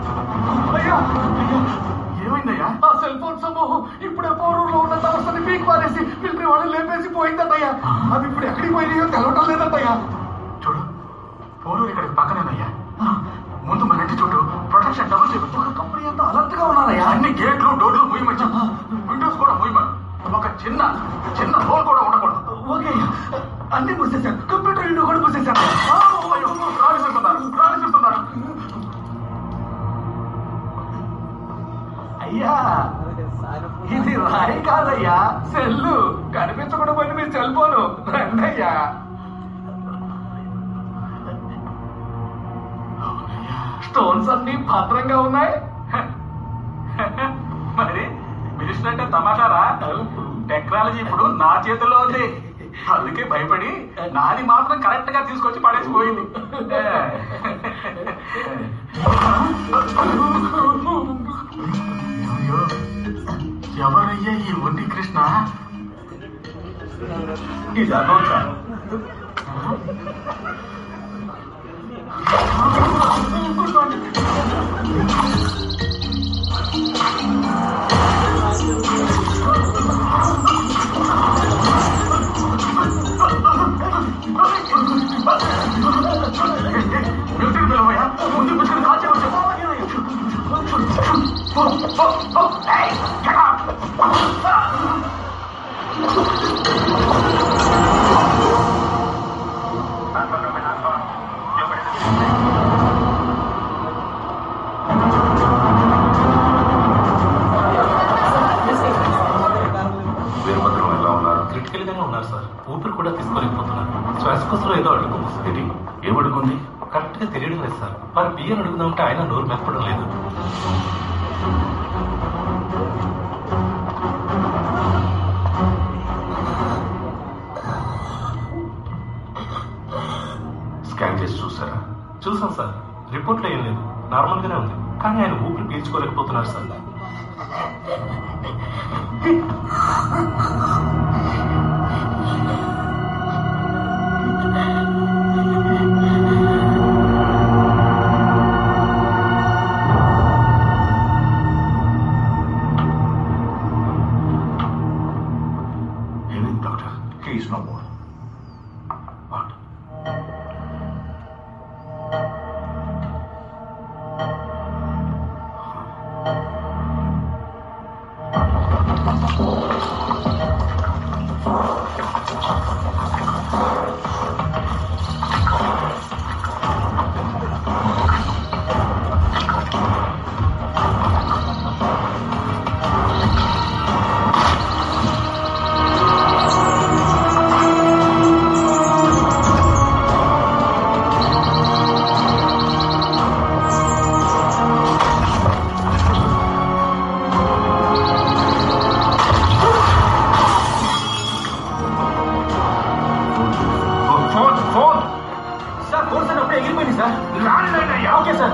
అయ్యా అయ్యా ఏమైందయ్యా ఆ సెల్ ఫోన్ సమూహం ఇప్పుడే పోరూరులో ఉన్న సంస్థని పీక్ పారేసి పిలిపి వాళ్ళు లేపేసి పోయిందటయ్యా అవి ఇప్పుడు ఎక్కడికి పోయినాయో తెలవటం లేదటయ్యా చూడు పోరూరు ఇక్కడికి పక్కనేనయ్యా ముందు మన ఇంటి చూడు ప్రొటెక్షన్ డబుల్ చేయవచ్చు ఒక కంపెనీ అంతా అలర్ట్ గా ఉన్నారయ్యా అన్ని గేట్లు డోర్లు మూయమని విండోస్ కూడా మూయమని ఒక చిన్న చిన్న హోల్ కూడా ఉండకూడదు ఓకే అన్ని మూసేశాను కంప్యూటర్ విండో కూడా మూసేశాను రాలిస్తున్నారు రాలిస్తున్నారు అయ్యా ఇది రాయి కాదయ్యా సెల్లు కనిపించకుండా పోయిన మీ సెల్ ఫోను రండి అయ్యా స్టోన్స్ అన్ని భద్రంగా ఉన్నాయి మరి మినిస్టర్ అంటే తమాషారా టెక్నాలజీ ఇప్పుడు నా చేతిలో ఉంది అందుకే భయపడి నాది మాత్రం కరెక్ట్ గా తీసుకొచ్చి పడేసిపోయింది అయ్యో, ఎవరయ్యా ఈ ఒంటి కృష్ణ ఇది అనౌన్సా మ్యూజిక్ పిలవయ్యా ముందు పిలుచుకుని కాల్ వీరభద్రం ఎలా ఉన్నారు క్రిటికల్ గానే ఉన్నారు సార్ ఊపిరి కూడా తీసుకోలేకపోతున్నారు శ్వాసకోశంలో ఏదో అడుగుతుంది ఏమడుకుంది కరెక్ట్ గా తెలియడం లేదు సార్ మరి బియ్యం అడుగుదామంటే ఆయన నోరు మెప్పడం లేదు స్కాన్ చేసి చూసారా చూసాం సార్ రిపోర్ట్లో ఏం లేదు నార్మల్ గానే ఉంది కానీ ఆయన ఊపిరి పీల్చుకోలేకపోతున్నారు సార్ ఏమైంది doctor he's no more what phone phone sir phone sir అప్పుడే ఎగిరిపోయింది సార్ రానిదయ్యా ఓకే సార్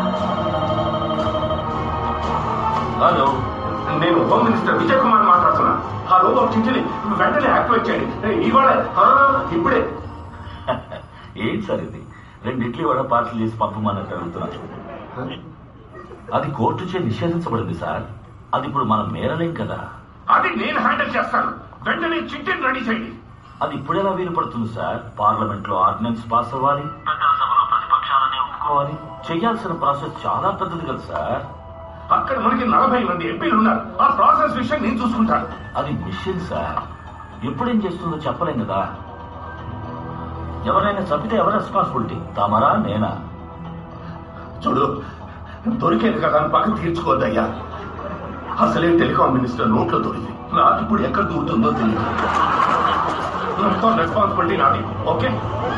హలో నేను హోమ్ మినిస్టర్ విజయ్ కుమార్ మాట్లాడుతున్నాను ఆ రోబోట్ చిట్టిని వెంటనే యాక్టివేట్ చేయండి ఇవాళ ఆ, ఇప్పుడే ఏంటి సార్ ఇది రెండు ఇడ్లీ వడ పార్సల్ చేసి పంపమన్నట్టు అడుగుతున్నారు అది కోర్టు చే నిషేధించబడింది సార్ అది ఇప్పుడు మనం మేరలేం కదా అది నేను హ్యాండిల్ చేస్తాను వెంటనే చిట్టిని రెడీ చేయండి అది ఇప్పుడెలా వీలు పడుతుంది సార్ పార్లమెంట్ లో ఆర్డినెన్స్ పాస్ అవ్వాలి సభలో ప్రతిపక్షాలని ఒప్పుకోవాలి చేయాల్సిన ప్రాసెస్ చాలా పెద్దది కదా సార్ అక్కడ మనకి నలభై మంది ఎంపీలు ఉన్నారు ఆ ప్రాసెస్ విషయం నేను చూసుకుంటాను అది మిషన్ సార్ ఎప్పుడేం చేస్తుందో చెప్పలేం కదా ఎవరైనా చంపితే ఎవరి రెస్పాన్సిబిలిటీ తమరా నేనా చూడు దొరికేది కదా అని పక్క తీర్చుకోవద్దయ్యా అసలే టెలికాం మినిస్టర్ నోట్లో దొరికింది నాకు ఇప్పుడు ఎక్కడ దూరుతుందో తెలియదు మొత్తం రెస్పాన్సిబిలిటీ నాది ఓకే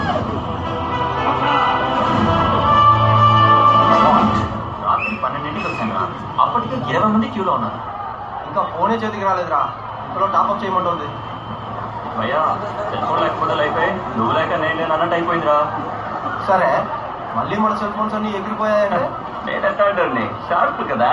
రాత్రి పన్నెండింటికి వచ్చాను రా అప్పటికే ఇరవై మంది క్యూలో ఉన్నారు ఇంకా ఫోనే చేతికి రాలేదురా ఇందులో టాప్అప్ చేయమంటుంది భయ్యా సెల్ ఫోన్ లేకపోతే అయిపోయి నువ్వు లేక నేను లేను అన్నట్టు అయిపోయిందిరా సరే మళ్ళీ మన సెల్ ఫోన్స్ అన్ని ఎగిరిపోయాయంటే నేను ఎట్టాడండి షార్ప్ కదా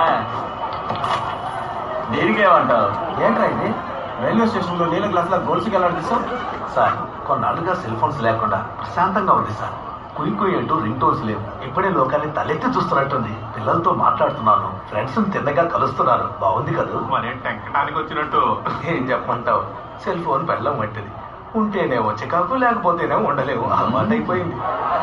దీనికేమంటావు ఏంట్రా ఇది రైల్వే స్టేషన్ లో నీళ్ళ గ్లాస్ లా గోల్స్కి వెళ్ళాడు సార్ కొన్నాళ్ళుగా సెల్ ఫోన్స్ లేకుండా ప్రశాంతంగా ఉంది సార్ కుయ్ కుయ్ అంటూ రింగ్ టోన్స్ లేవు ఇప్పుడే లోకాన్ని తలెత్తి చూస్తున్నట్టుంది పిల్లలతో మాట్లాడుతున్నాను ఫ్రెండ్స్ తిన్నగా కలుస్తున్నారు బాగుంది కదా మరి టెంకటానికి వచ్చినట్టు ఏం చెప్పమంటావు సెల్ ఫోన్ పెళ్ళం వంటిది ఉంటేనేమో చికాకు లేకపోతేనే ఉండలేము ఆ మాట అయిపోయింది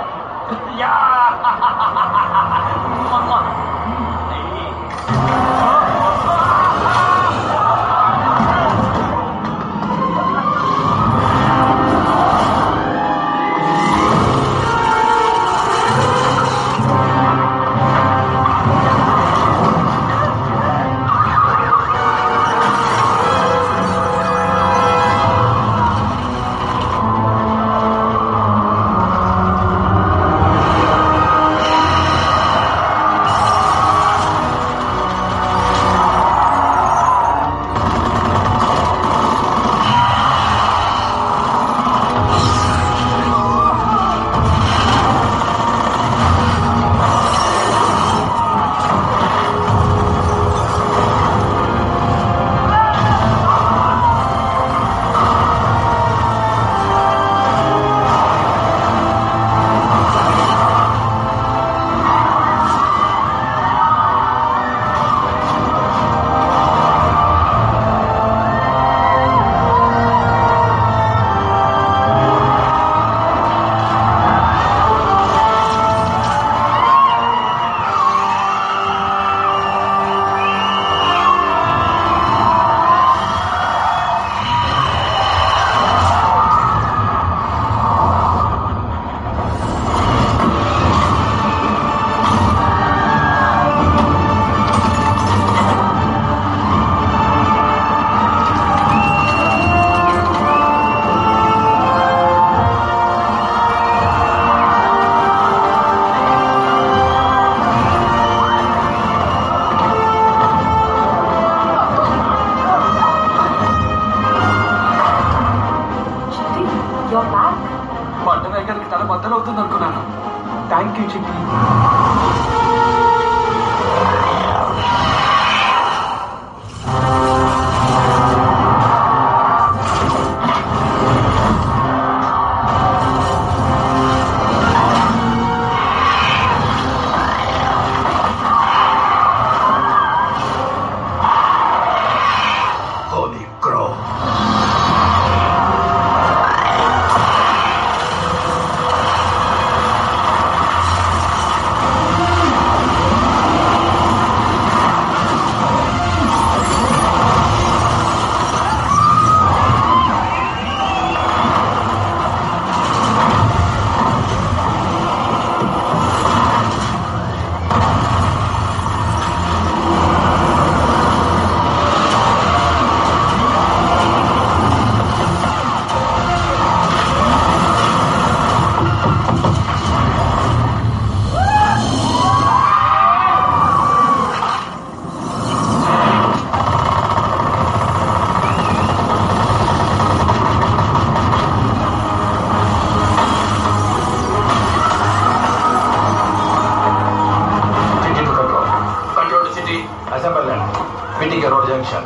బండ రైకర్కి తల బద్దలవుతుంది అనుకున్నాను thank you Chitti KTK road junction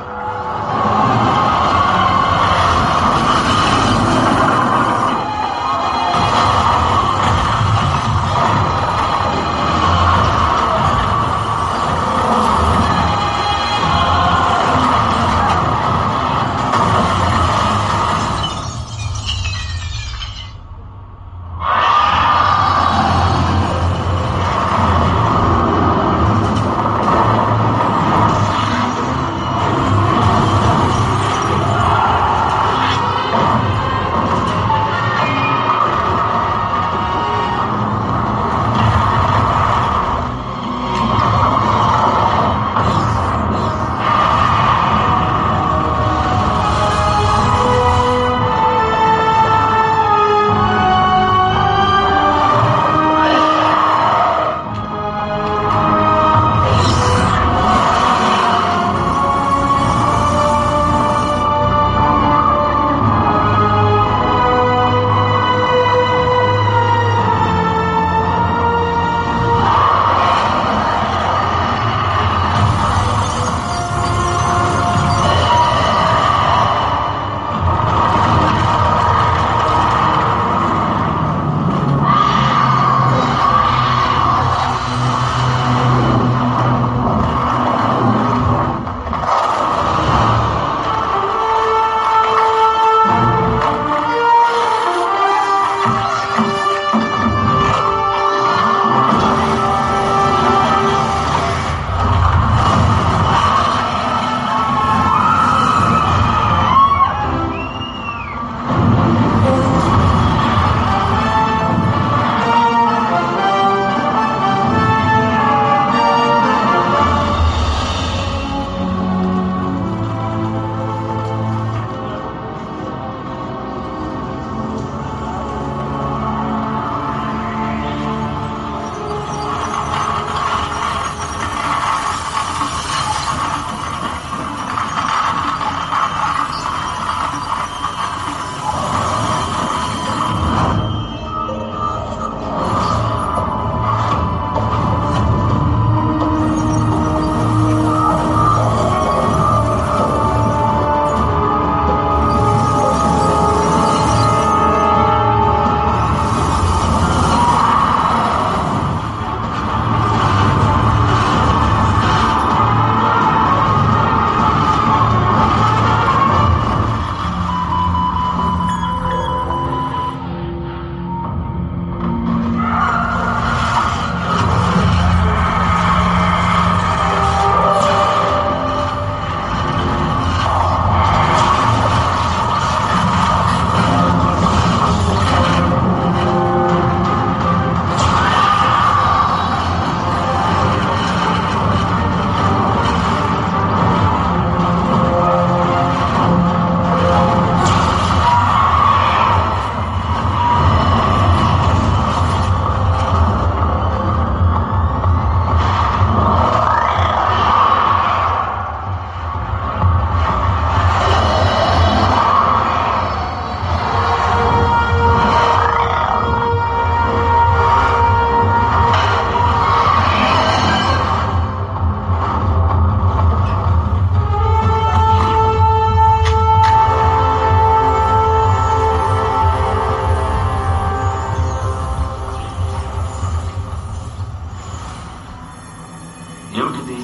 ఏమిటిది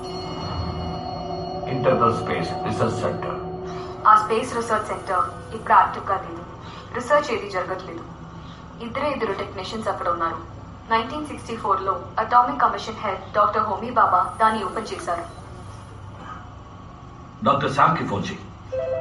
ఇంటర్నల్ స్పేస్ రీసెర్చ్ సెంటర్ ఆ స్పేస్ రీసెర్చ్ సెంటర్ ఇప్పుడు యాక్టివ్ గా లేదు రీసెర్చ్ ఏది జరగట్లేదు ఇద్దరే ఇద్దరు టెక్నీషియన్స్ అక్కడ ఉన్నారు నైన్టీన్ సిక్స్టీ ఫోర్ లో atomic commission head doctor Homi Bhabha దాన్ని ఓపెన్ చేశారు డాక్టర్ శామ్ కి ఫోన్ చేయి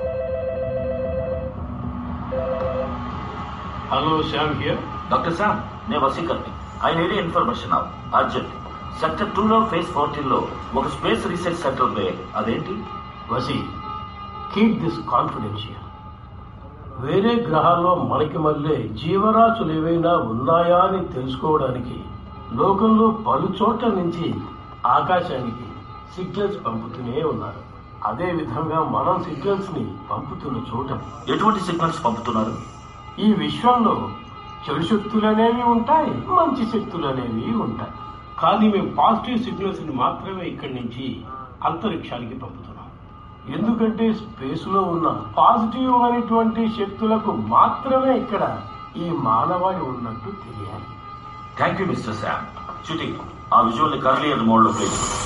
hello Shyam here doctor Sam నేను వసీకర్ని I need information of urgent sector two లో ఫేజ్ ఫోర్టీన్ లో ఒక స్పేస్ రీసెర్చ్ సెంటర్ ఉంది అదేంటి వసి కీప్ దిస్ కాన్ఫిడెన్షియల్ వేరే గ్రహాల్లో మనకి మళ్ళీ జీవరాశులు ఏవైనా ఉన్నాయా అని తెలుసుకోవడానికి లోకంలో పలు చోట్ల నుంచి ఆకాశానికి సిగ్నల్స్ పంపుతూనే ఉన్నారు అదే విధంగా మనం సిగ్నల్స్ ని పంపుతున్న చోట ఎటువంటి సిగ్నల్స్ పంపుతున్నారు ఈ విశ్వంలో చెడు శక్తులు అనేవి ఉంటాయి మంచి శక్తులు అనేవి ఉంటాయి కానీ మేము పాజిటివ్ సిగ్నల్స్ ని మాత్రమే ఇక్కడి నుంచి అంతరిక్షానికి పంపుతున్నాం ఎందుకంటే స్పేస్ లో ఉన్న పాజిటివ్ అనేటువంటి శక్తులకు మాత్రమే ఇక్కడ ఈ మానవాళి ఉన్నట్టు తెలియాలి థ్యాంక్ యూ మిస్టర్ శామ్ చుటి ఆ విజువల్ ని కర్లియర్ మోడ్ లో play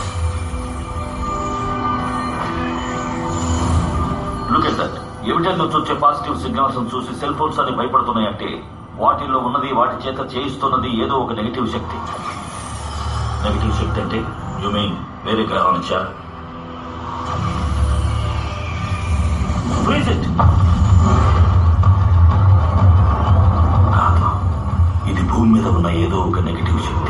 look at that evident నుంచి వచ్చే పాజిటివ్ సిగ్నల్స్ చూసి సెల్ ఫోన్స్ అని భయపడుతున్నాయంటే వాటిల్లో ఉన్నది వాటి చేత చేయిస్తున్నది ఏదో ఒక నెగిటివ్ శక్తి నెగిటివ్ శక్తి అంటే యు మీన్ వేరే గ్రహం నుంచా Freeze it. కాదు ఇది భూమి మీద ఉన్న ఏదో ఒక నెగిటివ్ శక్తి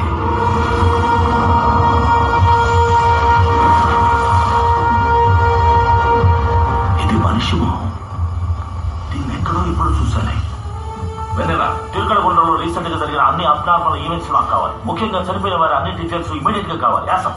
ఇది మనిషి మొహం దీన్ని ఎక్కడో ఇప్పుడు చూశానే వెన్నెల తిరుకడగొండలో రీసెంట్ గా జరిగిన అన్ని అబ్నార్మల్ ఈవెంట్స్ నాకు కావాలి ముఖ్యంగా చనిపోయిన వారి అన్ని డీటెయిల్స్ ఇమీడియట్ గా కావాలి యాసం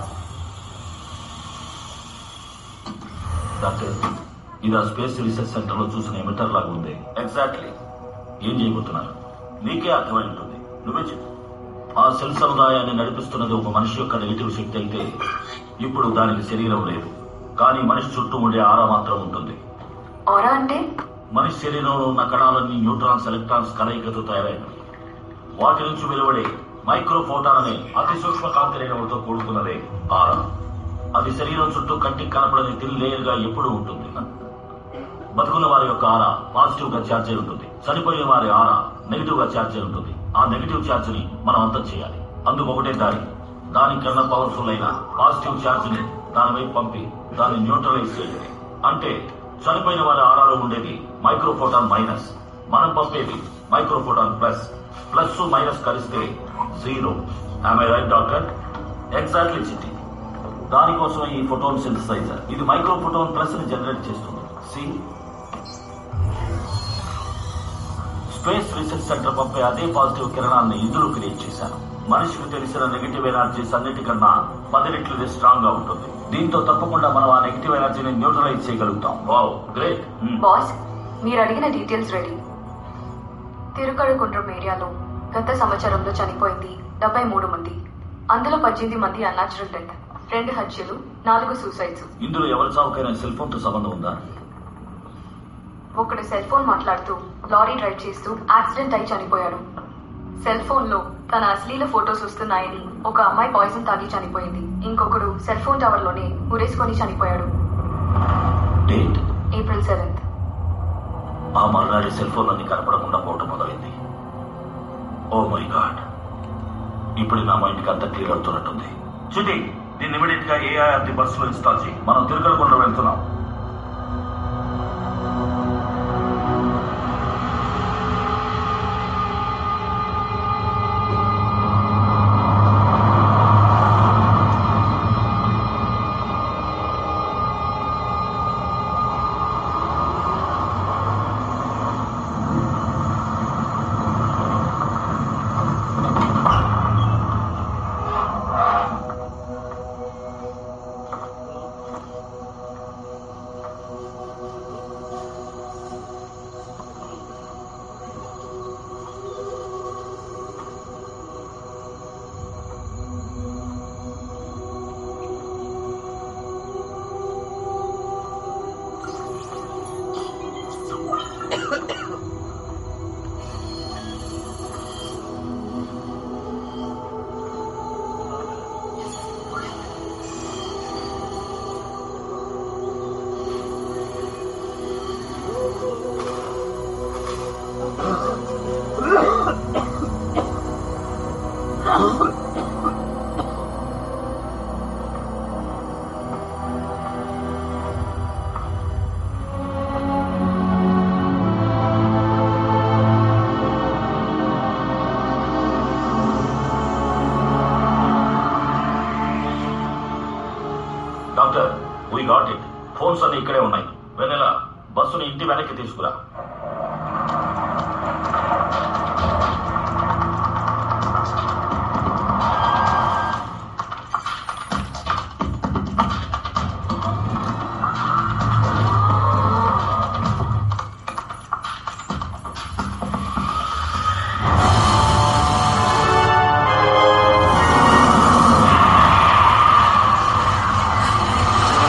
డాక్టర్ ఇది ఆ స్పేస్ రీసెర్చ్ సెంటర్ లో చూసిన ఎమిటర్ లాగా ఉంది ఎగ్జాక్ట్లీ ఏం చేయబోతున్నారు నీకే అర్థమై ఉంటుంది నువ్వే చెప్పు ఆ సెల్ సముదాయాన్ని నడిపిస్తున్నది ఒక మనిషి యొక్క నెగిటివ్ శక్తి అయితే ఇప్పుడు దానికి శరీరం లేదు కానీ మనిషి చుట్టూ ఉండే ఆరా మాత్రం ఉంటుంది ఆరా అంటే మనిషి శరీరంలో ఉన్న కణాలన్నీ న్యూట్రాన్స్ ఎలక్ట్రాన్స్ కలయికతో తయారైనవి వాటి నుంచి వెలువడే మైక్రోఫోటాన్ అనే అతి సూక్ష్మ కాంతి రేణువులతో కూడుకున్నదే ఆరా అది శరీరం చుట్టూ కంటికి కనపడని తిన్ లేయర్ గా ఎప్పుడూ ఉంటుంది బతుకున్న వారి యొక్క ఆరా పాజిటివ్ గా ఛార్జ్ అయి ఉంటుంది చనిపోయిన వారి ఆరా నెగిటివ్ గా ఛార్జ్ అయి ఉంటుంది ఆ నెగిటివ్ ఛార్జ్ ని మనం అంతం చేయాలి అందుకు ఒకటే దారి దానికన్నా పవర్ఫుల్ అయిన పాజిటివ్ ఛార్జ్ ని దాని వైపు పంపి దాన్ని న్యూట్రలైజ్ చేయాలి అంటే చనిపోయిన వారి ఆరాలో ఉండేది మైక్రోఫోటాన్ మైనస్ మనం పంపేది మైక్రోఫోటాన్ ప్లస్ ప్లస్ మైనస్ కలిస్తే zero I right doctor exactly Chitti దానికోసం ఈ ఫోటోన్ సింథసైజర్ ఇది మైక్రోఫోటోన్ ప్లస్ ని జనరేట్ చేస్తుంది సి స్పేస్ రీసెర్చ్ సెంటర్ పంపే అదే పాజిటివ్ కిరణాన్ని ఇందులో క్రియేట్ చేశాను మనిషికి తెలిసిన నెగిటివ్ ఎనర్జీస్ అన్నిటికన్నా పది రెట్లు ఇది స్ట్రాంగ్ గా ఉంటుంది దీంతో తప్పకుండా మనం ఆ నెగిటివ్ ఎనర్జీని న్యూట్రలైజ్ చేయగలుగుతాం వావ్ గ్రేట్ బాస్ మీరు అడిగిన డీటెయిల్స్ రెడీ తిరుకడకుండ్రం ఏరియాలో గత సంవత్సరంలో చనిపోయింది డెబ్బై మూడు మంది అందులో పద్దెనిమిది మంది అన్యాచురల్ డెత్ రెండు హత్యలు నాలుగు సూసైడ్స్ ఇందులో ఎవరి చావుకైనా సెల్ ఫోన్ తో సంబంధం ఉందా ఒకడు సెల్ ఫోన్ మాట్లాడుతూ లారీ డ్రైవ్ చేస్తూ యాక్సిడెంట్ అయి చనిపోయాడు సెల్ ఫోన్ లో తన అశ్లీల ఫోటోస్ వస్తున్నాయని ఒక అమ్మాయి పాయిజన్ తాగి చనిపోయింది ఇంకొకడు సెల్ ఫోన్ టవర్ లోనే ఉరేసుకొని చనిపోయాడు డేట్ ఏప్రిల్ సెవెంత్ ఆ మరునాడు సెల్ ఫోన్ అన్ని కనపడకుండా పోవటం మొదలైంది ఓ మై గాడ్ ఇప్పుడు నా మైండ్కి అంత క్లియర్ అవుతున్నట్టుంది చిటి దీన్ని ఇమీడియట్ గా ఏఐఆర్డి బస్ లో ఇన్స్టాల్ చేయి మనం తిరుగలకుండా వెళ్తున్నాం doctor we got it phones అన్ని ఇక్కడే ఉన్నాయి వెనెల బస్సుని ఇంటి వెనక్కి తీసుకురా ఆ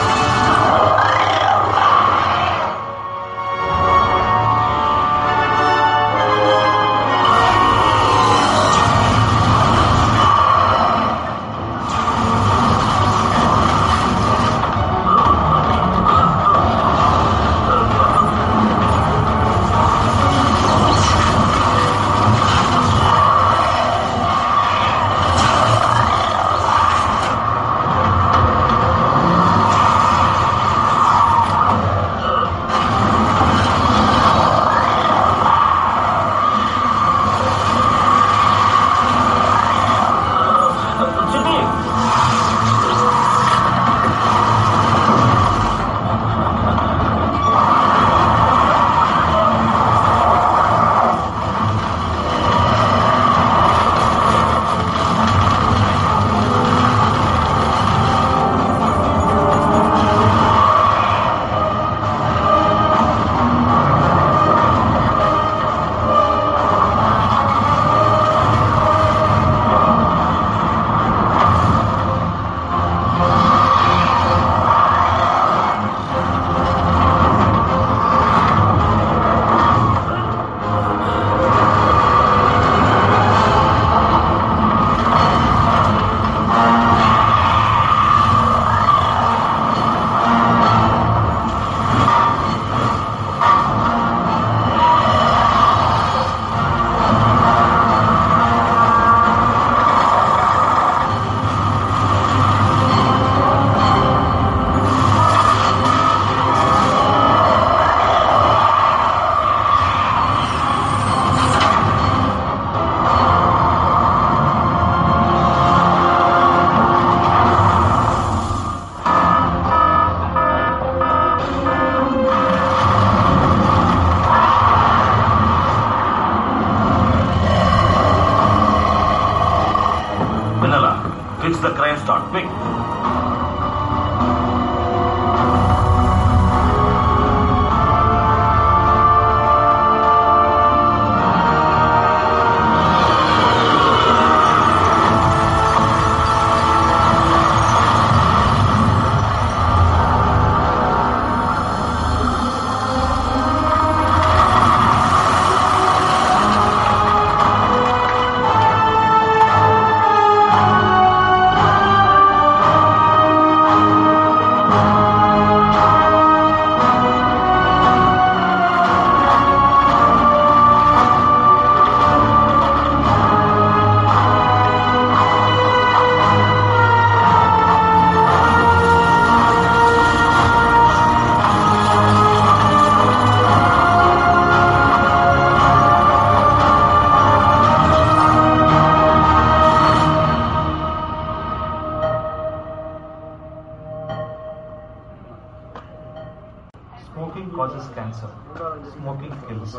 Smoking causes cancer. Smoking kills.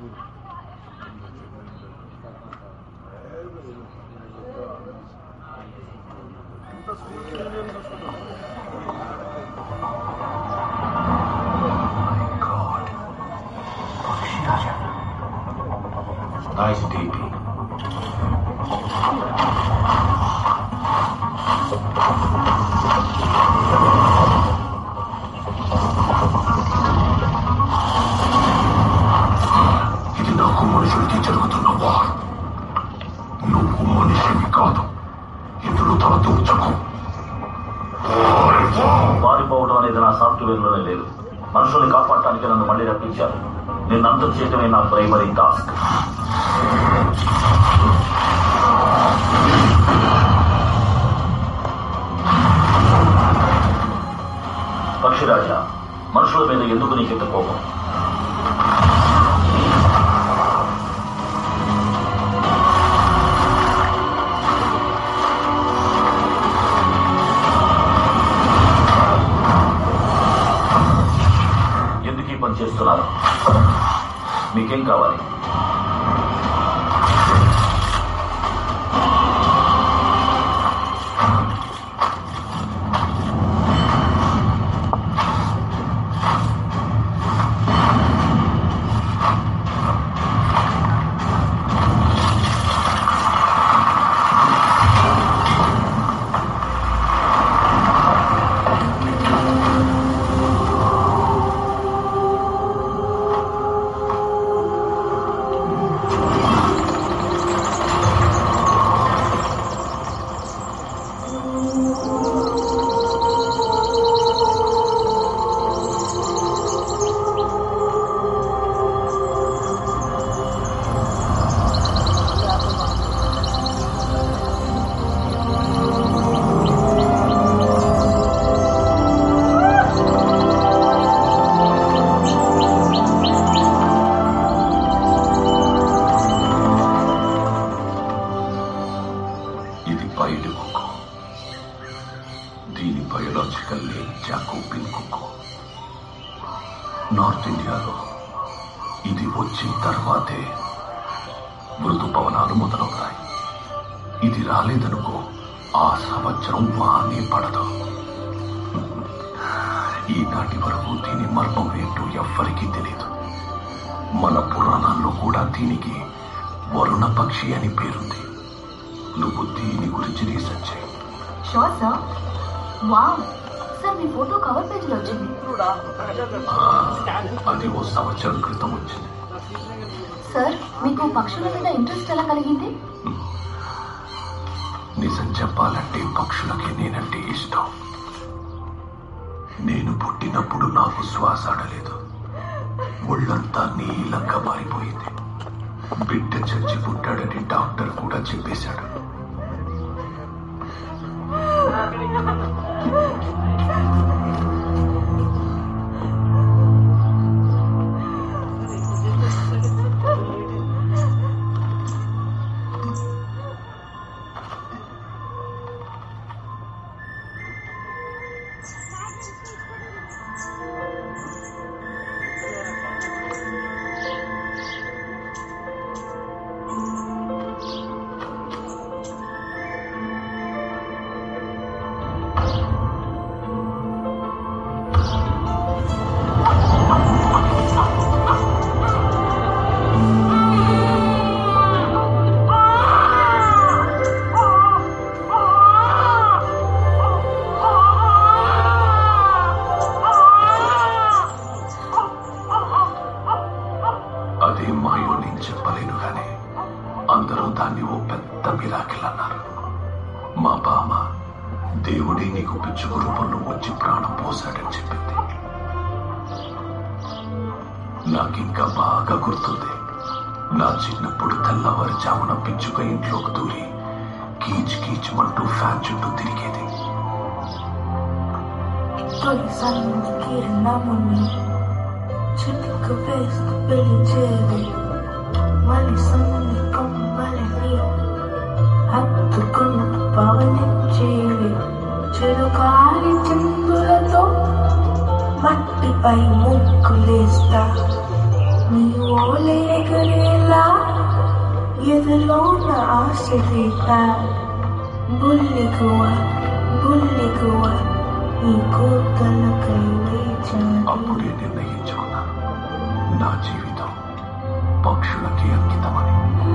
Nice DP. ఇది నాకు మనుషులకి జరుగుతున్న వార్ నువ్వు మనిషివి కాదు ఇందులో తల దూచకు పారిపోవడం అనేది నా సాఫ్ట్వేర్ లోనే లేదు మనుషుల్ని కాపాడటానికి నన్ను మళ్ళీ రప్పించారు నిన్ను అంతం చేయడమే నా ప్రైమరీ టాస్క్ పక్షిరాజా మనుషుల మీద ఎందుకు నీకెంత కోపం ఎందుకు ఈ పని చేస్తున్నారు మీకేం కావాలి ఇది బయట కుక్కు దీని biological name Jacobin cuckoo north ఇండియాలో ఇది వచ్చిన తర్వాతే మృదుపవనాలు మొదలవుతాయి ఇది రాలేదనుకో ఆ సంవత్సరం వానే పడదు ఈనాటి వరకు దీని మర్మం ఏంటో ఎవ్వరికీ తెలియదు మన పురాణాల్లో కూడా దీనికి వరుణ పక్షి అని పేరుంది నువ్వు దీని గురించి రీసెర్చ్ చేయి షూర్ సార్ వావ్ సార్ మీ ఫోటో కవర్ పేజ్ లో వచ్చింది ఆ, అది ఓ సంవత్సరం క్రితం వచ్చింది సార్ మీకు పక్షుల మీద ఇంట్రెస్ట్ ఎలా కలిగింది నిజం చెప్పాలంటే పక్షులకి నేనంటే ఇష్టం నేను పుట్టినప్పుడు నాకు శ్వాస ఆడలేదు ఒళ్ళంతా నీలంగా మారిపోయింది బిడ్డ చచ్చి పుట్టాడని డాక్టర్ కూడా చెప్పేశాడు అదే మాయో నేను చెప్పలేను కానీ అందరూ దాన్ని ఓ పెద్ద మిరాకిల్ అన్నారు మా బామ దేవుడే నీకు పిచ్చుకు రూపంలో వచ్చి ప్రాణం పోసాడని చెప్పింది నాకింకా బాగా గుర్తుంది నా చిన్నప్పుడు తెల్లవారుజామున పిచ్చుక ఇంట్లోకి దూరి కీచ్ కీచ్మంటూ ఫ్యాన్ చుట్టూ తిరిగేది తొలిసారి కిరణముని చిటిక వేస్తూ పిలిచేది మళ్ళీ సన్ని కొమ్మలని హత్తుకున్న పవనించేవి చిరుకారి చిందులతో మట్టిపై ముక్కులేస్తా నీ ఓలే ఎగరేలా ఎదులోన ఆశ రేపా బుల్లిగువ బుల్లిగువ నీ కోతలకై వేచాను అప్పుడే నిర్ణయించుకున్నాను నా జీవితం పక్షులకి అంకితమని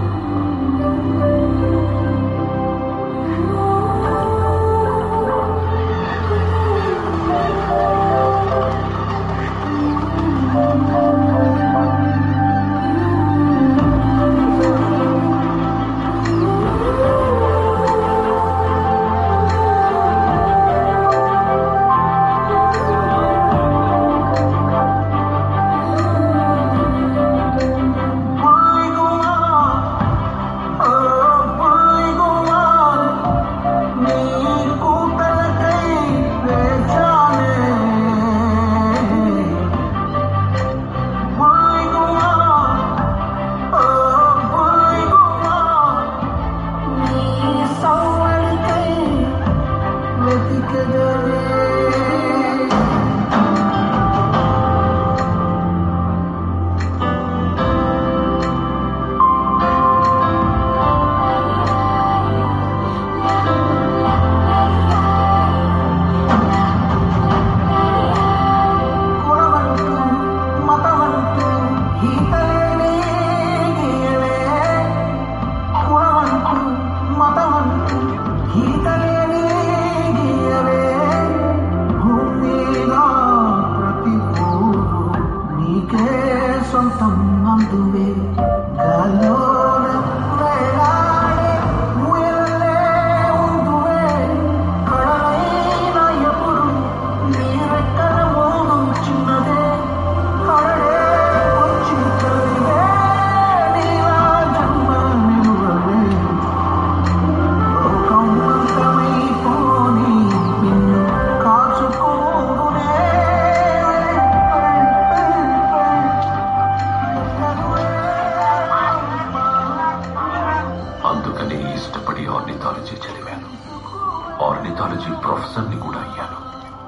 సొంతం అందువే గాల్లోన వేలాడే ముయలే ఉందువే కడలైన ఎప్పుడు నీ రెక్కల మోహం చిన్నదే కడలే వచ్చి కలివే నీలా జన్మ నిలువవే లోకం అంతమైపోని నిన్ను కాచుకోనునే అందుకని ఇష్టపడి ఆర్నిథాలజీ చదివాను ఆర్నిథాలజీ ప్రొఫెసర్ని కూడా అయ్యాను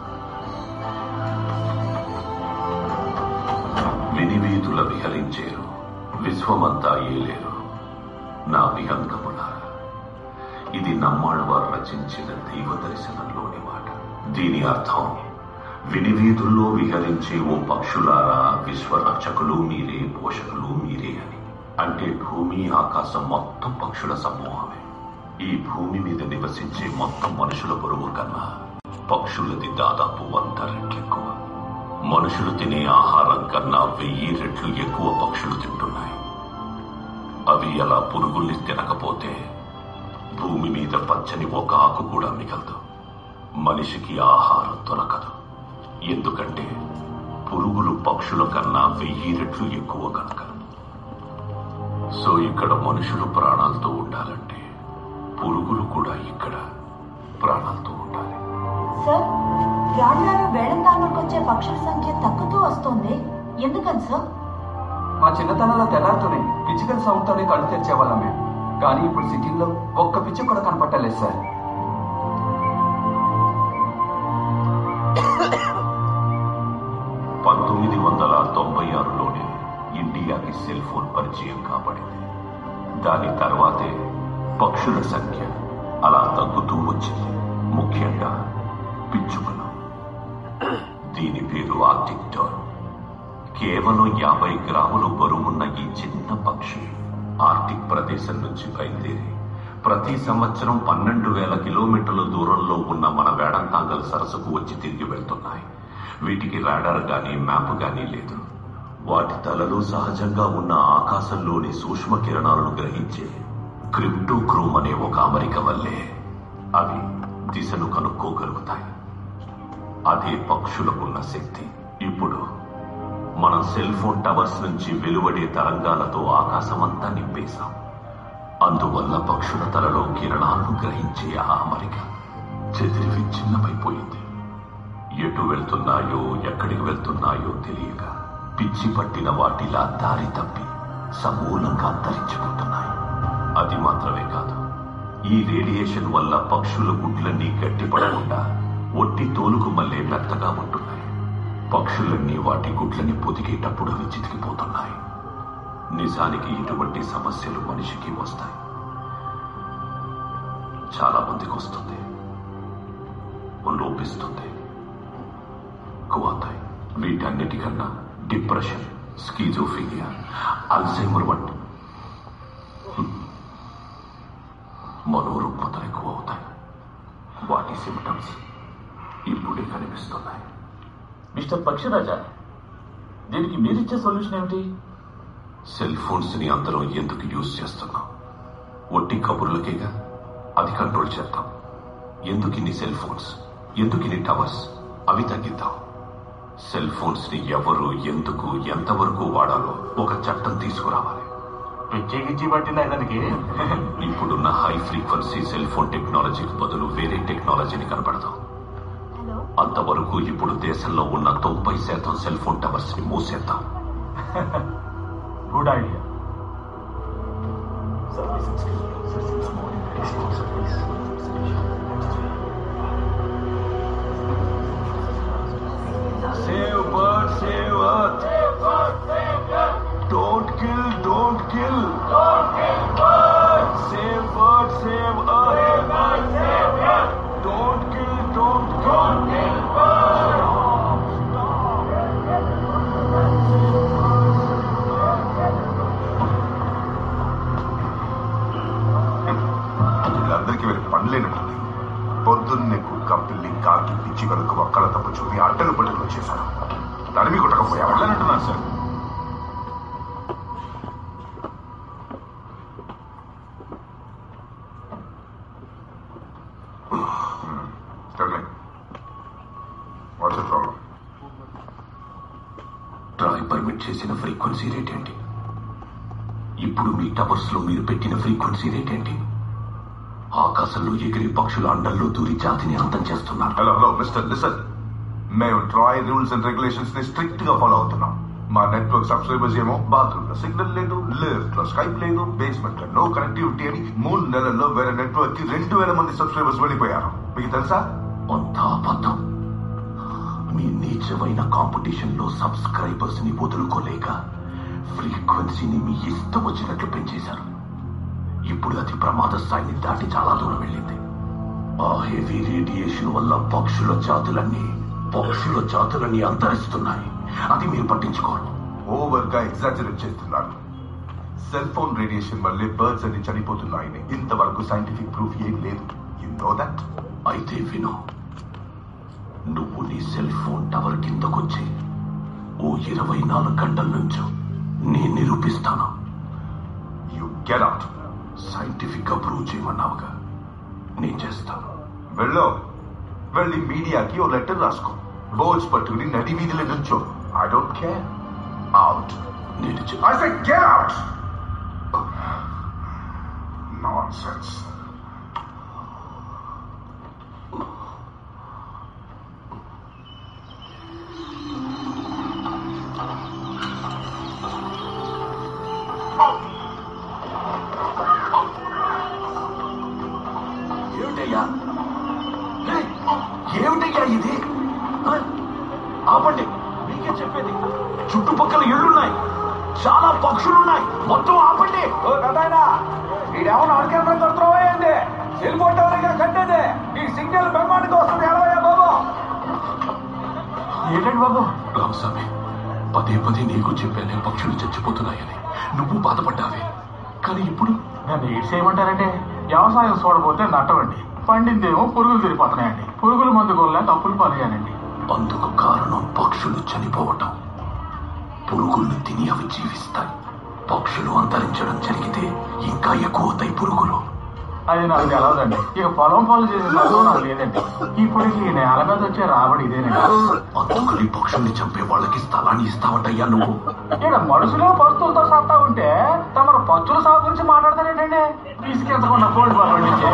వినివీధుల విహరించేరు విశ్వమంతా ఏలేరు నా విహంగములారా ఇది నమ్మాళ్వారు రచించిన దైవ దర్శనంలోని మాట దీని అర్థం వినివీధుల్లో విహరించే ఓ పక్షులారా విశ్వరక్షకులు మీరే పోషకులు మీరే అని అంటే భూమి ఆకాశం మొత్తం పక్షుల సమూహమే ఈ భూమి మీద నివసించే మొత్తం మనుషుల బరువు కన్నా పక్షులది దాదాపు వంద రెట్లు ఎక్కువ మనుషులు తినే ఆహారం కన్నా వెయ్యి రెట్లు ఎక్కువ పక్షులు తింటున్నాయి అవి అలా పురుగుల్ని తినకపోతే భూమి మీద పచ్చని ఒక ఆకు కూడా మిగలదు మనిషికి ఆహారం దొరకదు ఎందుకంటే పురుగులు పక్షుల కన్నా వెయ్యి రెట్లు ఎక్కువ కనుక సో ఇక్కడ మనుషులు ప్రాణాలతో ఉండాలంటే పురుగులు కూడా ఇక్కడ ప్రాణాలతో ఉండాలి సార్ రాళ్ళలో వేళంతాళ్ళకి వచ్చే పక్షుల సంఖ్య తగ్గుతూ వస్తుంది ఎందుకని సార్ మా చిన్నతనంలో తెల్లారుతూనే పిచ్చుకల సౌండ్తోనే కళ్ళు తెరిచేవాళ్ళం మేము కానీ ఇప్పుడు సిటీల్లో ఒక్క పిచ్చి కూడా కనపట్టలేదు సార్ పంతొమ్మిది వందల తొంభై ఆరులోనే ఇండియాకి సెల్ ఫోన్ పరిచయం కాబడింది దాని తర్వాతే పక్షుల సంఖ్య అలా తగ్గుతూ వచ్చింది ముఖ్యంగా పిచ్చుకలు దీని పేరు ఆర్టిక్ టర్న్ కేవలం యాభై గ్రాములు బరువున్న ఈ చిన్న పక్షి ఆర్టిక్ ప్రదేశం నుంచి బయలుదేరి ప్రతి సంవత్సరం పన్నెండు వేల కిలోమీటర్ల దూరంలో ఉన్న మన వేడంతాంగల్ సరస్సుకు వచ్చి తిరిగి వెళ్తున్నాయి వీటికి రాడార్ గాని మ్యాప్ గాని లేదు వాటి తలలో సహజంగా ఉన్న ఆకాశంలోని సూక్ష్మ కిరణాలను గ్రహించే క్రిప్టోక్రోమ్ అనే ఒక అమరిక వల్లే అవి దిశను కనుక్కోగలుగుతాయి అదే పక్షులకున్న శక్తి ఇప్పుడు మనం సెల్ ఫోన్ టవర్స్ నుంచి వెలువడే తరంగాలతో ఆకాశమంతా నింపేశాం అందువల్ల పక్షుల తలలో కిరణాలను గ్రహించే ఆ అమరిక చెదిరి విచ్ఛిన్నమైపోయింది ఎటు వెళ్తున్నాయో ఎక్కడికి వెళ్తున్నాయో తెలియక పిచ్చి పట్టిన వాటిలా దారి తప్పి సమూలంగా అంతరించిపోతున్నాయి అది మాత్రమే కాదు ఈ రేడియేషన్ వల్ల పక్షుల గుడ్లన్నీ గట్టిపడకుండా ఒట్టి తోలుకు మళ్ళీ మెత్తగా ఉంటున్నాయి పక్షులన్నీ వాటి గుడ్లని పొదిగేటప్పుడు అవి చితికిపోతున్నాయి నిజానికి ఇటువంటి సమస్యలు మనిషికి వస్తాయి చాలా మందికి వస్తుంది లోపిస్తుంది కువాతాయి వీటన్నిటికన్నా డిప్రెషన్ స్కీజోఫీనియా అల్జైమర్ వంటి మనోరుగ్మతలు ఎక్కువ అవుతాయి వాటి సిమ్టమ్స్ ఇప్పుడే కనిపిస్తున్నాయి మిస్టర్ పక్షిరాజా దీనికి మీరిచ్చే సొల్యూషన్ ఏమిటి సెల్ ఫోన్స్ ని అందరం ఎందుకు యూజ్ చేస్తున్నాం ఒట్టి కబుర్లకేగా అది కంట్రోల్ చేద్దాం ఎందుకు ఇన్ని సెల్ ఫోన్స్ ఎందుకు ఇన్ని టవర్స్ అవి తగ్గిద్దాం సెల్ ఫోన్స్ ని ఎవరు ఎందుకు ఎంతవరకు వాడాలో ఒక చట్టం తీసుకురావాలి పిచ్చి పట్టిందా దానికి ఇప్పుడున్న హై ఫ్రీక్వెన్సీ సెల్ ఫోన్ టెక్నాలజీకి బదులు వేరే టెక్నాలజీని కనపడదాం అంతవరకు ఇప్పుడు దేశంలో ఉన్న తొంభై శాతం సెల్ ఫోన్ టవర్స్ ని మూసేద్దాం good idea Save bird, save earth. Don't kill, don't kill. Don't kill birds. Save bird, save earth. Save bird, save earth. Don't kill, don't kill. Don't kill birds. వీళ్ళందరికీ వీళ్ళ పనిలేనట్టుంది పొద్దున్నే కుక్క పిల్లి కాకి పిచ్చి వరకు ఒక్కల తప్పు చూపి అడ్డలు పట్టుకుని వచ్చేశారు తడిమి కొట్టకపోయా వెళ్ళనంటున్నాను sir Sterling what's problem TRAI permit చేసిన ఫ్రీక్వెన్సీ రేట్ ఏంటి ఇప్పుడు మీ టవర్స్ లో మీరు పెట్టిన ఫ్రీక్వెన్సీ రేట్ ఏంటి ఆకాశంలో ఎగిరి పక్షుల అండల్లో దూరి జాతిని అంతం చేస్తున్నారు హలో హలో మిస్టర్ లిసన్ మేము ట్రాయ్ రూల్స్ అండ్ రెగ్యులేషన్స్ ని స్ట్రిక్ట్ గా ఫాలో అవుతున్నాం మా నెట్వర్క్ సబ్స్క్రైబర్స్ ఏమో బాత్రూమ్ లో సిగ్నల్ లేదు లిఫ్ట్ లో స్కైప్ లేదు బేస్మెంట్ లో నో కనెక్టివిటీ అని మూడు నెలల్లో వేరే నెట్వర్క్ కి రెండు వేల మంది సబ్స్క్రైబర్స్ వెళ్ళిపోయారు మీకు తెలుసా అంతా అబద్ధం మీ నీచమైన కాంపిటీషన్ లో సబ్స్క్రైబర్స్ ని వదులుకోలేక ఫ్రీక్వెన్సీని మీ ఇష్టం వచ్చినట్లు పెంచేశారు ఇప్పుడు అది ప్రమాద స్థాయిని దాటి చాలా దూరం వెళ్ళింది ఆ హెవీ రేడియేషన్ వల్ల పక్షుల జాతులన్నీ పక్షుల జాతులన్నీ అంతరిస్తున్నాయి అది మీరు పట్టించుకోరు ఓవర్ గా ఎగ్జాజరేట్ చేస్తున్నారు సెల్ ఫోన్ రేడియేషన్ వల్లే బర్డ్స్ అన్ని చనిపోతున్నాయని ఇంతవరకు సైంటిఫిక్ ప్రూఫ్ ఏం లేదు యు నో దట్ అయితే విను నువ్వు నీ సెల్ ఫోన్ టవర్ కిందకొచ్చి ఓ ఇరవై నాలుగు గంటల నుంచి నేను నిరూపిస్తాను యు గెట్ అవుట్ సైంటిఫిక్ గా ప్రూవ్ చేయమన్నావుగా నేను చేస్తాను వెళ్ళు వెళ్ళి మీడియాకి ఓ లెటర్ రాసుకో బోర్డ్స్ పట్టుకుని నడి వీధిలో నుంచో ఐ డోంట్ కేర్ అవుట్ నేను I say get out nonsense ఏమిటయ్యా హే, ఏమిటయ్యా ఇది హ? ఆపండి మీకే చెప్పేది చుట్టుపక్కల ఇళ్ళున్నాయి చాలా పక్షులున్నాయి మొత్తం ఆపండి ఓ కథాయనా వీడేమన్నా అడిగిన కొడుతున్నావా ఏంది సెల్ ఫోన్ టవర్గా కట్టేది ఈ సిగ్నల్ బ్రహ్మాండంగా వస్తుంది ఎలవయ్యా బాబు ఏంటండి బాబు రామస్వామి పదే పదే నీకు చెప్పానే పక్షులు చచ్చిపోతున్నాయని నువ్వు బాధపడ్డావే కానీ ఇప్పుడు నన్ను ఏడ్ చేయమంటారంటే వ్యవసాయం చూడబోతే నట్టమండి పండిందేమో పురుగులు తిరిగిపోతున్నాయండి పురుగుల మందు కొల్ల తప్పులు పనియానండి అందుకు కారణం పక్షులు చనిపోవటం పురుగుల్ని తిని అవి జీవిస్తాయి పక్షులు అంతరించడం జరిగితే ఇంకా ఎక్కువ అవుతాయి పురుగులు అది నాకు తెలవదండి ఇక పొలం పనులు చేసే చదువు నాకు లేదండి ఇప్పటికి ఈ నేల మీద వచ్చే రాబడి ఇదేనండి అందుకని పక్షుల్ని చంపే వాళ్ళకి స్థలాన్ని ఇస్తావటయ్యా నువ్వు ఇక్కడ మనుషులు పస్తులతో సత్తా ఉంటే తమరు పచ్చుల సాగు గురించి మాట్లాడతారేంటండి తీసుకెళ్తకుండా కోల్డ్ బాల్ పండించే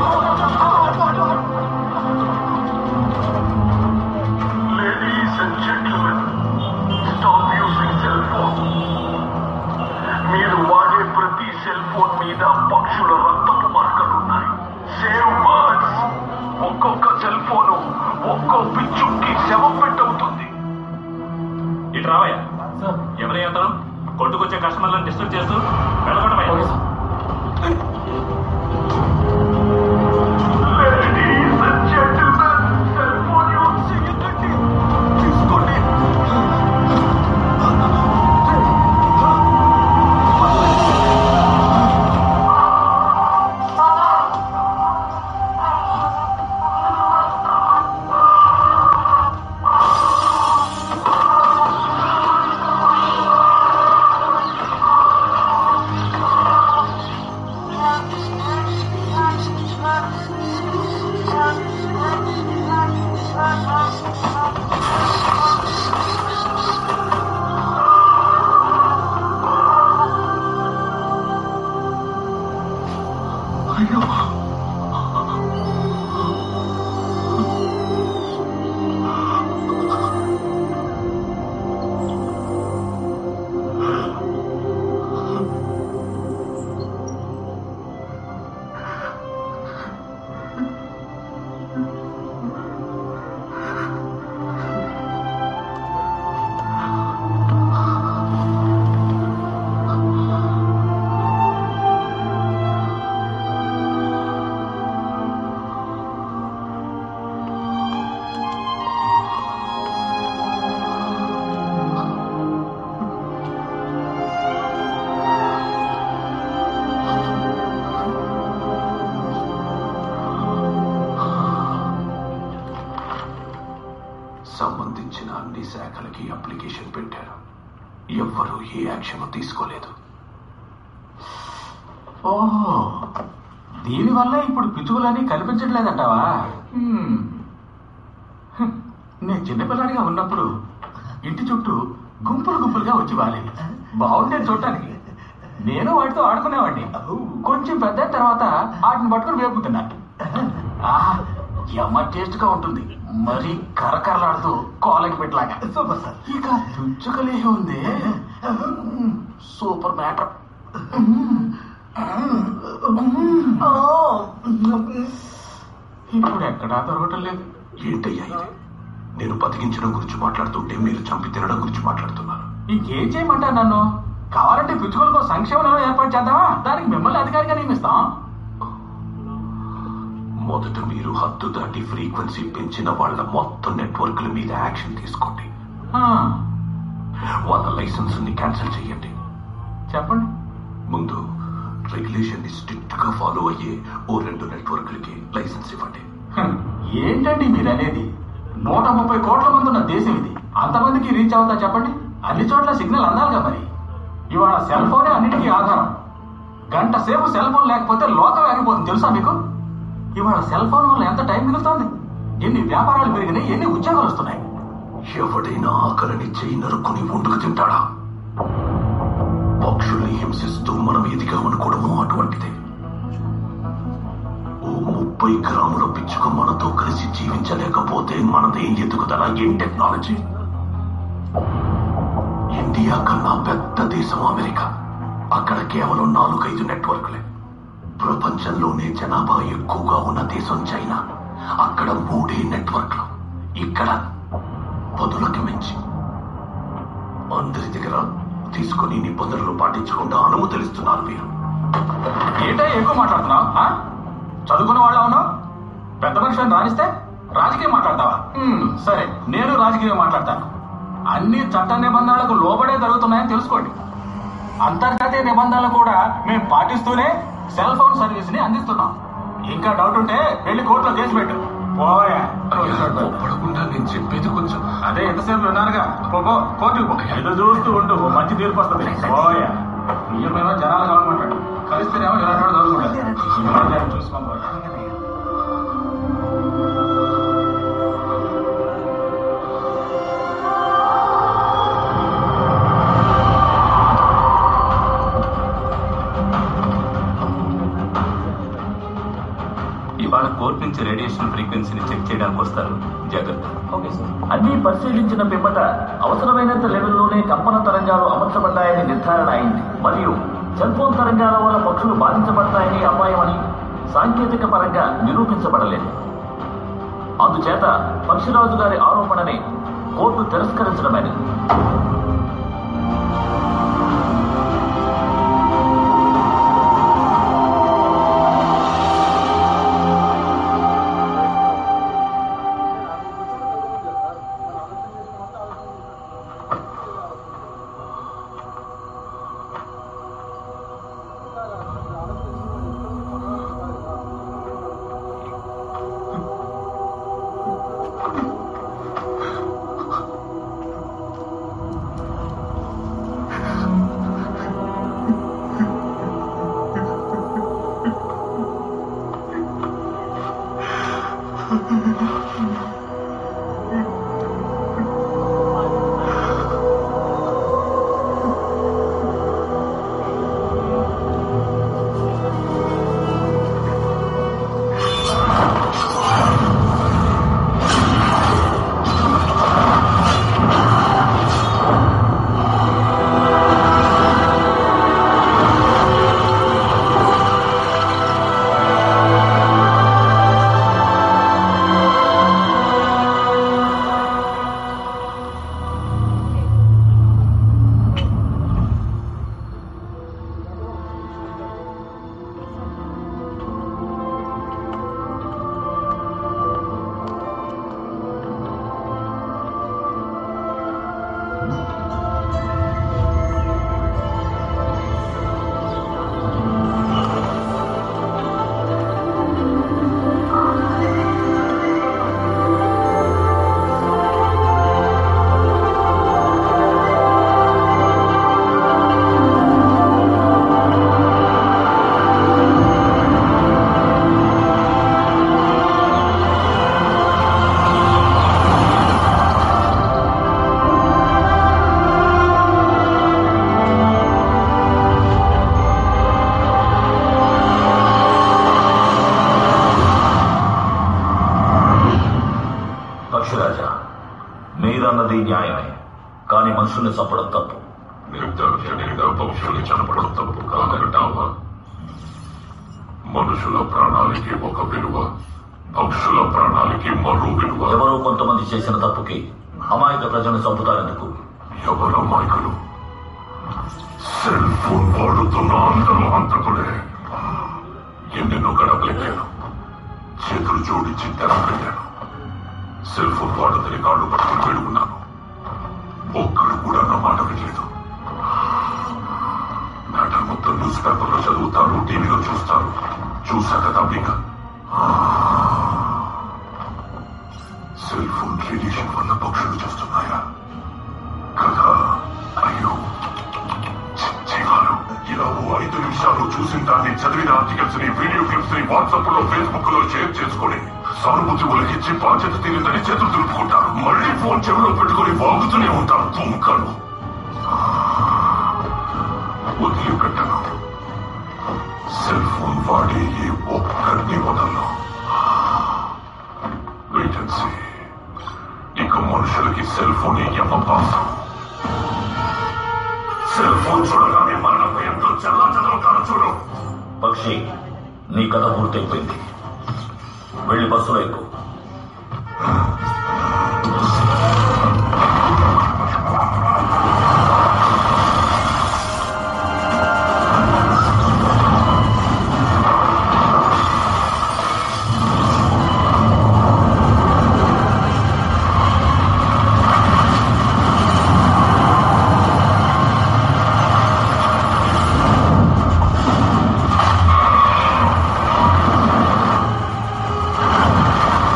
Ladies and gentlemen, stop using cell phone. మీరు వాడే ప్రతి సెల్ ఫోన్ మీద పక్షుల రక్తపు మరకలున్నాయి సేవ్ బర్డ్స్ ఒక్కొక్క సెల్ ఫోను ఒక్కో పిచ్చుకి శవం పెట్టవుతుంది ఇటు రావయ్యా ఎవరి అతను కొట్టుకొచ్చే కస్టమర్లను డిస్టర్బ్ చేస్తూ వెళ్ళగొట్టవయ్యా సంబంధించిన అన్ని శాఖలకి అప్లికేషన్ పెట్టారు ఎవ్వరూ ఏ యాక్షన్ తీసుకోలేదు ఓహో దీనివల్ల ఇప్పుడు పిచ్చుకలని కనిపించట్లేదంటావా హ్మ్. హ్మ్. నేను చిన్నపిల్లాడిగా ఉన్నప్పుడు ఇంటి చుట్టూ గుంపులు గుంపులుగా వచ్చి వాలేవి బాగుండేది చూడటానికి నేను వాటితో ఆడుకునేవాడిని కొంచెం పెద్ద అయిన తర్వాత వాటిని పట్టుకుని వేపుతున్నా ఆహా, ఎమ్మ టేస్ట్ గా ఉంటుంది మరి కరకరలాడుతూ కోలకి పెట్టలాగా సూపర్ సార్ ఇక పిచ్చుకలే ఉంది సూపర్ మ్యాటర్ ఇప్పుడు ఎక్కడా దొరకటం లేదు ఏంటయ్యా ఇది నేను బతికించడం గురించి మాట్లాడుతుంటే మీరు చంపి తినడం గురించి మాట్లాడుతున్నారు ఇంకేం చేయమంటారు నన్ను కావాలంటే పిచ్చుకోలకు సంక్షేమ నిలయం ఏర్పాటు చేద్దామా దానికి మిమ్మల్ని అధికారిగా నియమిస్తాం మొదట మీరు హద్దు దాటి ఫ్రీక్వెన్సీ పెంచిన వాళ్ళ మొత్తం నెట్వర్క్ల మీద యాక్షన్ తీసుకోండి ఆ, వాళ్ళ లైసెన్స్ ని క్యాన్సిల్ చేయండి చెప్పండి ముందు రెగ్యులేషన్ ని స్ట్రిక్ట్ గా ఫాలో అయ్యే ఓ రెండు నెట్వర్క్లకి లైసెన్స్ ఇవ్వండి హ్మ్. ఏంటండి మీరు అనేది నూట ముప్పై కోట్ల మంది ఉన్న దేశం ఇది అంతమందికి రీచ్ అవుతా చెప్పండి అన్ని చోట్ల సిగ్నల్ అందాలిగా మరి ఇవాళ సెల్ ఫోనే అన్నిటికీ ఆధారం గంట సేపు సెల్ ఫోన్ లేకపోతే లోకం ఆగిపోతుంది తెలుసా మీకు ఇవాళ సెల్ ఫోన్ వల్ల ఎంత టైం మిగులుతోంది ఎన్ని వ్యాపారాలు పెరిగినాయి ఎన్ని ఉద్యోగాలు వస్తున్నాయి ఎవడైనా ఆకలిని చేయి నరుక్కుని వండుకు తింటాడా పక్షుల్ని హింసిస్తూ మనం ఎదిగామనుకోవడము అటువంటిదే ఓ ముప్పై గ్రాముల పిచ్చుక మనతో కలిసి జీవించలేకపోతే మనదేం ఎదుగుదల ఏం టెక్నాలజీ ఇండియా కన్నా పెద్ద దేశం అమెరికా అక్కడ కేవలం నాలుగైదు నెట్వర్క్లే ప్రపంచంలోనే జనాభా ఎక్కువగా ఉన్న దేశం చైనా అక్కడ మూడే నెట్వర్క్లు ఇక్కడ పదులకి మించి అందరి దగ్గర తీసుకుని నిబంధనలు పాటించకుండా అనుమతులిస్తున్నారు మీరు ఏంటో ఎక్కువ మాట్లాడుతున్నావు ఆ? చదువుకున్న వాళ్ళ ఉన్నావు పెద్ద మనిషిని రాణిస్తే రాజకీయం మాట్లాడతావా హ్మ్, సరే నేను రాజకీయం మాట్లాడతాను అన్ని చట్ట నిబంధనలకు లోబడే జరుగుతున్నాయని తెలుసుకోండి అంతర్జాతీయ నిబంధనలు కూడా మేము పాటిస్తూనే సెల్ ఫోన్ సర్వీస్ ని అందిస్తున్నాం ఇంకా డౌట్ ఉంటే వెళ్ళి కోర్టులో కేసు పెట్టు పోవయ్యా పడకుండా నేను చెప్పేది కొంచెం అదే ఎంతసేపు విన్నారుగా పో పో, కోర్టుకు పో ఎదురు చూస్తూ ఉండు ఓ మంచి తీర్పు వస్తుంది పోవయ్యా మీరేమో జనాలు కావాలన్నమాట కలిస్తేనేమో ఇలాంటి వాడు దొరుకుతుంటారు చూసుకోండి ఇవాళ కోర్టు నుంచి రేడియేషన్ ఫ్రీక్వెన్సీని చెక్ చేయడానికి వస్తారు జాగ్రత్త ఓకే సార్ అన్ని పరిశీలించిన పిమ్మట అవసరమైనంత లెవెల్లోనే కంపన తరంగాలు అమర్చబడ్డాయని నిర్ధారణ అయింది మరియు సెల్ ఫోన్ తరంగాల వల్ల పక్షులు బాధించబడతాయని అపాయమని సాంకేతిక పరంగా నిరూపించబడలేదు అందుచేత పక్షిరాజు గారి ఆరోపణని కోర్టు తిరస్కరించడమైనది మనుషుల్ని చంపడం తప్పు నిర్దాక్షిణ్యంగా పక్షులు చంపడం తప్పు కాదంటావా మనుషుల ప్రాణాలకి ఒక విలువ పక్షుల ప్రాణాలకి మరో విలువ ఎవరో కొంతమంది చేసిన తప్పుకి అమాయక ప్రజలను చంపుతారెందుకు ఎవరు అమాయకులు సెల్ ఫోన్ వాడుతున్న అందరూ హంతకులే ఎన్నెన్నో గడపలెక్కాను చేతులు జోడించి తెరపెట్టాను సెల్ ఫోన్ వాడదని కాళ్ళు పట్టుకుని వేడుకున్నాను ఒక్కడు కూడా నా మాట వినలేదు మ్యాటర్ మొత్తం న్యూస్ పేపర్లో చదువుతారు టీవీలో చూస్తారు చూశాక తప్పిక సెల్ ఫోన్ రేడియేషన్ వల్ల పక్షులు చూస్తున్నాయా కదా అయ్యో చి- జీవాలు ఇలా ఓ ఐదు నిమిషాలు చూసిన దాన్ని చదివిన ఆర్టికల్స్ ని వీడియో క్లిప్స్ ని వాట్సాప్ లో ఫేస్బుక్ లో షేర్ చేసుకుని సానుభూతి ఒలికిచ్చి బాధ్యత తీరిందని చేతులు దులుపుకుంటారు మళ్ళీ ఫోన్ చెవిలో పెట్టుకుని వాగుతూనే ఉంటారు తుమ్ముకాలు వదిలిపెట్టను సెల్ ఫోన్ వాడే ఏ ఒక్కరిని వదలను వెయిట్ అండ్ సీ ఇక మనుషులకి సెల్ ఫోన్ యమపాసం సెల్ ఫోన్ చూడగానే మరణ భయంతో చల్లా చదవతారు చూడు పక్షి నీ కథ పూర్తయిపోయింది వెళ్ళి బస్సులో ఎక్కువ ఆ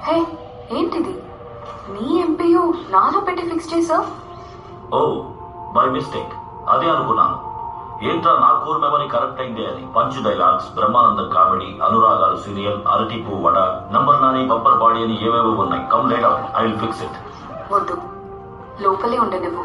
హే ఏంటిది నీ ఎంపీయు నాలో పెట్టి ఫిక్స్ చేసావు ఓ బై మిస్టేక్ అదే అనుకున్నాను ఏంట్రా నా కోర్ మెమరీ కరెక్ట్ అయిందే అని పంచ్ డైలాగ్స్ బ్రహ్మానందం కామెడీ అనురాగాలు సీరియల్ అరటి పువ్వు వడ నంబర్ నాని బబ్బర్ బాడీ అని ఏవేవో ఉన్నాయి come late I will fix it వద్దు లోపలే ఉండే నువ్వు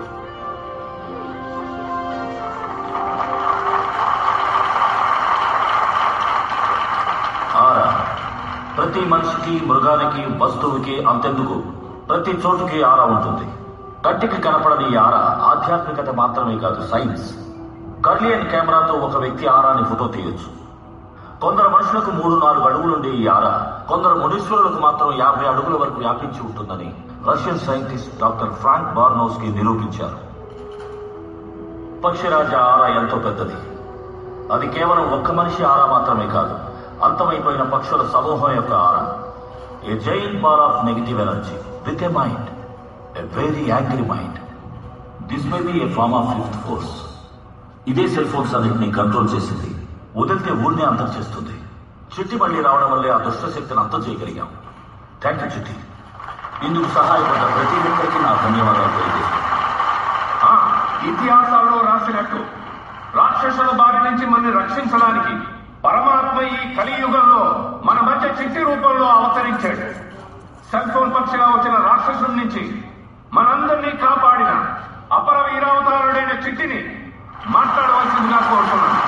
ఆరా ప్రతి మనిషికి మృగానికి వస్తువుకి అంతెందుకు ప్రతి చోటుకి ఆరా ఉంటుంది కంటికి కనపడని ఈ ఆరా ఆధ్యాత్మికత మాత్రమే కాదు సైన్స్ కర్లియన్ కెమెరాతో ఒక వ్యక్తి ఆరాని ఫోటో తీయొచ్చు కొందరు మనుషులకు మూడు నాలుగు అడుగులుండే ఈ ఆరా కొందరు మునీశ్వరులకు మాత్రం యాభై అడుగుల వరకు వ్యాపించి ఉంటుందని Russian scientist doctor Frank Barnos నిరూపించారు పక్షిరాజ ఆరా ఎంతో పెద్దది అది కేవలం ఒక్క మనిషి ఆరా మాత్రమే కాదు అంతమైపోయిన పక్షుల సమూహం యొక్క aura a giant bar of negative energy with a mind a very angry mind this may be a form of fifth force ఇదే సెల్ ఫోన్స్ అన్నింటినీ కంట్రోల్ చేసింది వదిలితే ఊరినే అంతం చేస్తుంది చిట్టి మళ్ళీ రావడం వల్లే ఆ దుష్ట శక్తిని అంతం చేయగలిగాం థ్యాంక్ యూ చిట్టి ఇందుకు సహాయపడ్డ ప్రతి ఒక్కరికి నా ధన్యవాదాలు తెలియజేస్తున్నాను ఆ, ఇతిహాసాల్లో రాసినట్టు రాక్షసుల బారి నుంచి మనని రక్షించడానికి పరమాత్మ ఈ కలియుగంలో మన మధ్య చిట్టి రూపంలో అవతరించాడు సెల్ ఫోన్ పక్షిగా వచ్చిన రాక్షసుల నుంచి మనందరినీ కాపాడిన అపర వీరావతారుడైన చిట్టిని మాట్లాడవలసిందిగా కోరుతున్నాను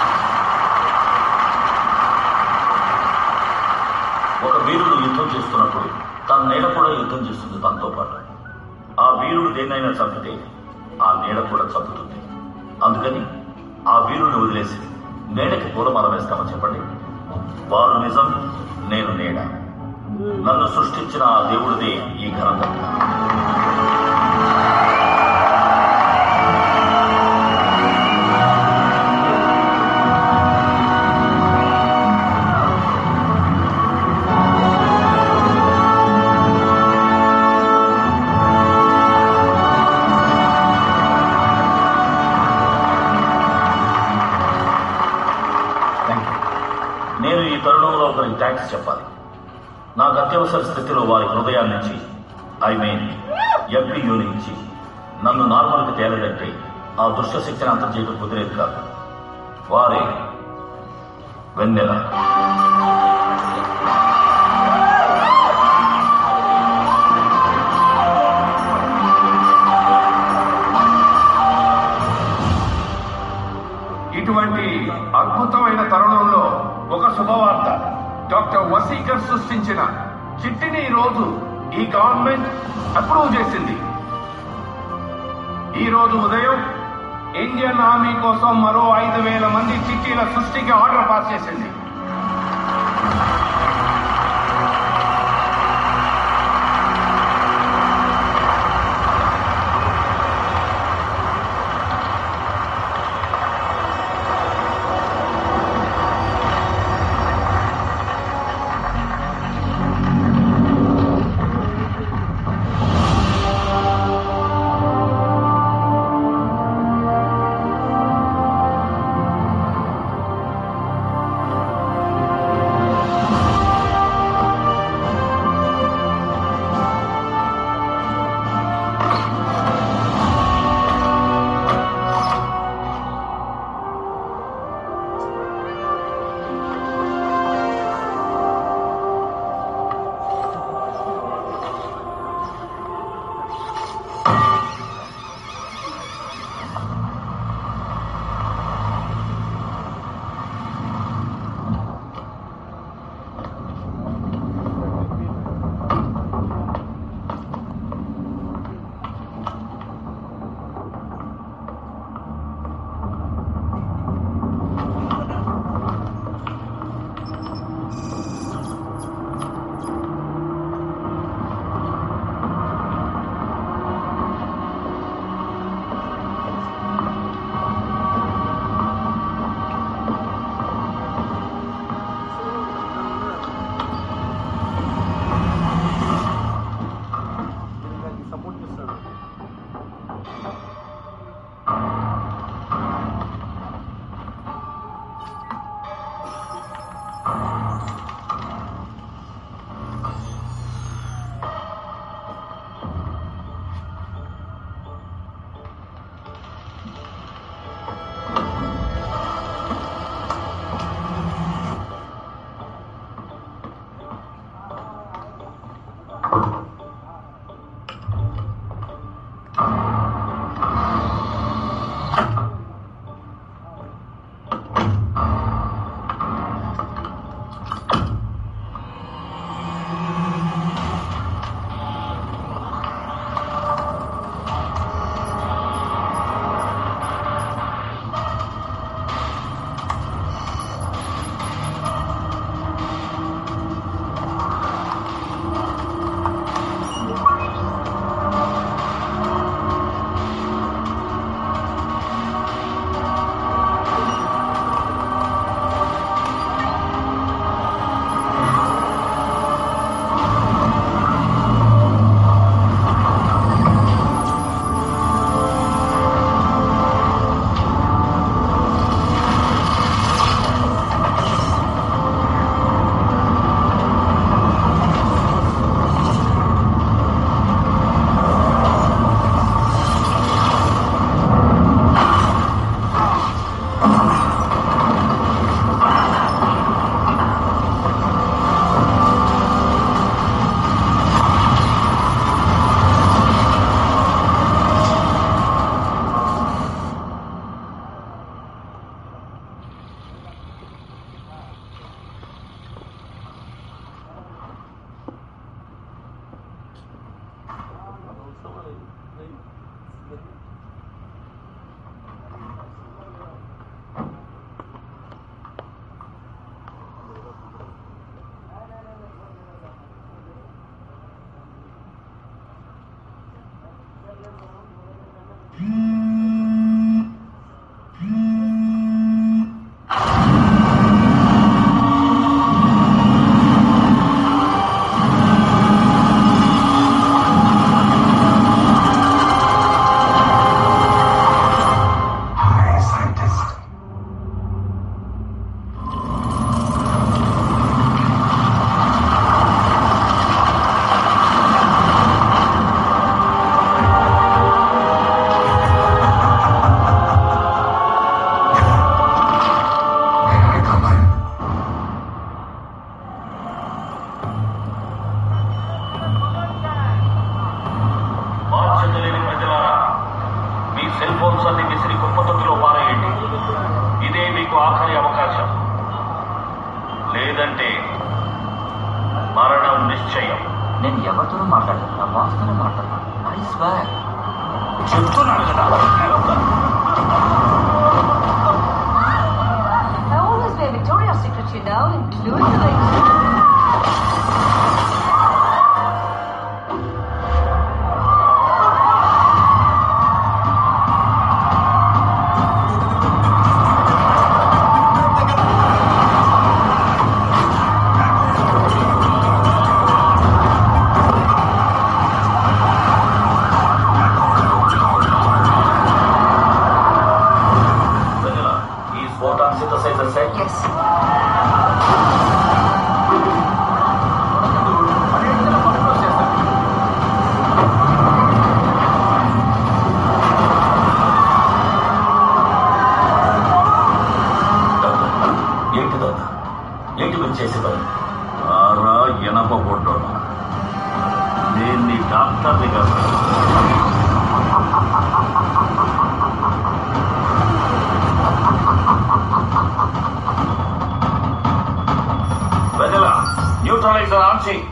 ఒక వీరుడు యుద్ధం చేస్తున్నప్పుడు తన నీడ కూడా యుద్ధం చేస్తుంది తనతో పాటు ఆ వీరుడు దేన్నైనా చంపితే ఆ నీడ కూడా చంపుతుంది అందుకని ఆ వీరుని వదిలేసి నీడకి పూలమాల వేస్తామని చెప్పండి వారు నిజం నేను నీడ నన్ను సృష్టించిన ఆ దేవుడిదే ఈ ఘనత థ్యాంక్ యూ నేను ఈ తరుణంలో ఒకరికి థ్యాంక్స్ చెప్పాలి నాకు అత్యవసర స్థితిలో వారి హృదయాన్ని నుంచి ఐ మీన్ ఎంపీయూ నుంచి నన్ను నార్మల్కి తేలేదంటే ఆ దుష్ట శక్తిని అంతం చేయడం కుదిరేది కాదు వారే వెన్నెల ఇటువంటి అద్భుతమైన తరుణంలో ఒక శుభవార్త డాక్టర్ వసీకర్ సృష్టించిన చిట్టిని ఈ రోజు ఈ గవర్నమెంట్ అప్రూవ్ చేసింది ఈ రోజు ఉదయం ఇండియన్ ఆర్మీ కోసం మరో ఐదు వేల మంది చిట్టీల సృష్టికి ఆర్డర్ పాస్ చేసింది ఫోన్స్ అన్ని విసిరి కుప్పతొట్టులో పారేయండి ఇదే మీకు ఆఖరి అవకాశం లేదంటే మరణం నిశ్చయం నేను ఎవరితోనూ మాట్లాడలేదు నా బాస్తోనే మాట్లాడతాను ఐ స్వేర్ చెప్తున్నాను కదా I always wear Victoria's Secret, you know, including the Vanilla, is photon synthesizer set? Yes. ఏంటి దొంగ ఏంటి మీరు చేసే పని ఆరా ఎనప పొట్టోను నేను నీ డాక్టర్ని కదా వెదల న్యూట్రలైజర్ ఆన్ చేయి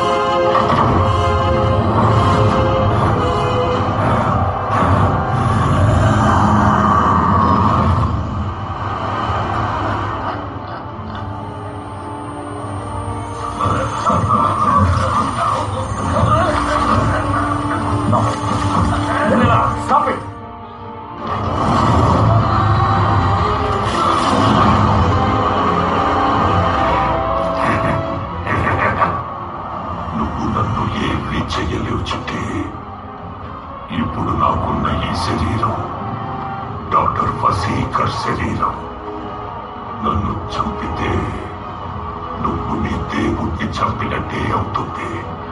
Vanilla, stop it! నువ్వు నన్ను ఏమీ చెయ్యలేవు చిట్టి ఇప్పుడు నాకున్న ఈ శరీరం డాక్టర్ వసీకర్ శరీరం నన్ను చంపితే నువ్వు నీ దేవుణ్ణి చంపినట్టే అవుతుంది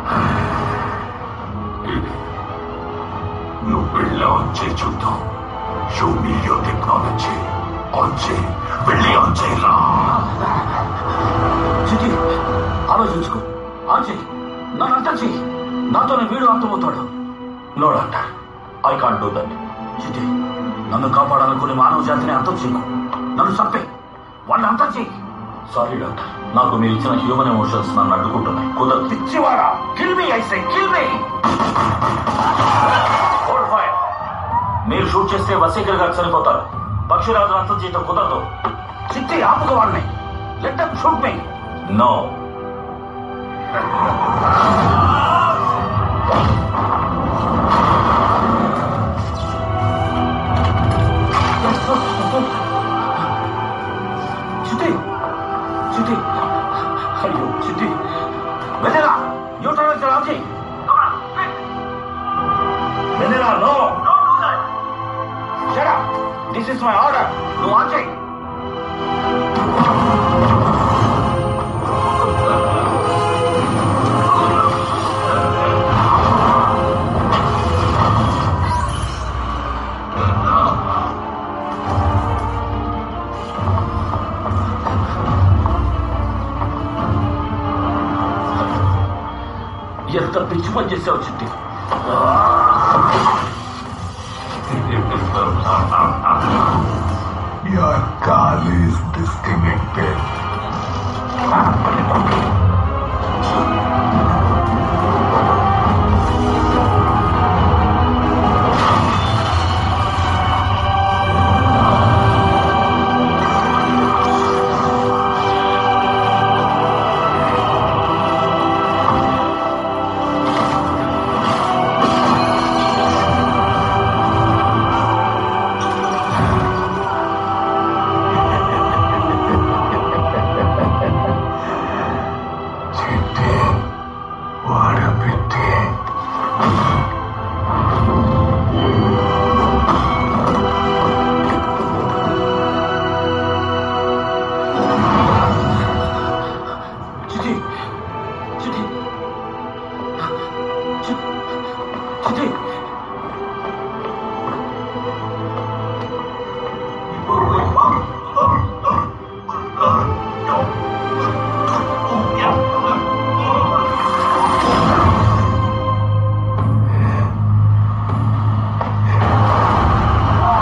నువ్వు వెళ్ళి ఆన్ చేయి చూద్దాం show me your technology on చేయి వెళ్ళి ఆన్ చేయరా చిటి ఆలోచించుకో ఆన్ చెయ్యి నన్ను అర్థం చెయ్యి నాతోనే వీడు అర్థమవుతాడు no doctor I can't do that Chitti నన్ను కాపాడాలనుకునే మానవ జాతిని అంతం చేయకు నన్ను చంపే వాళ్ళని అంతం చెయ్యి సారీ డాక్టర్ నాకు మీరు ఇచ్చిన హ్యూమన్ ఎమోషన్స్ నన్ను అడ్డుకుంటున్నాయి కుదరదు పిచ్చివాడా కిల్ మీ ఐసే కిల్ మీ మీరు షూట్ చేస్తే వసీకర్ గారు చనిపోతారు పక్షిరాజు అంతం చేయటం కుదరదు చిట్టి ఆపుకు వాళ్ళని let them shoot me no Chitti Chitti అయ్యో చిట్టి వెనెలా న్యూట్రల్ ఆఫ్ చేయి Vennela no Shut up! This is my order. నువ్వు ఆన్ చేయి ఎంత పిచ్చి పని చేసావు చిట్టి Your call is disconnected. చిట్టి చిట్టి చిట్టి ఆ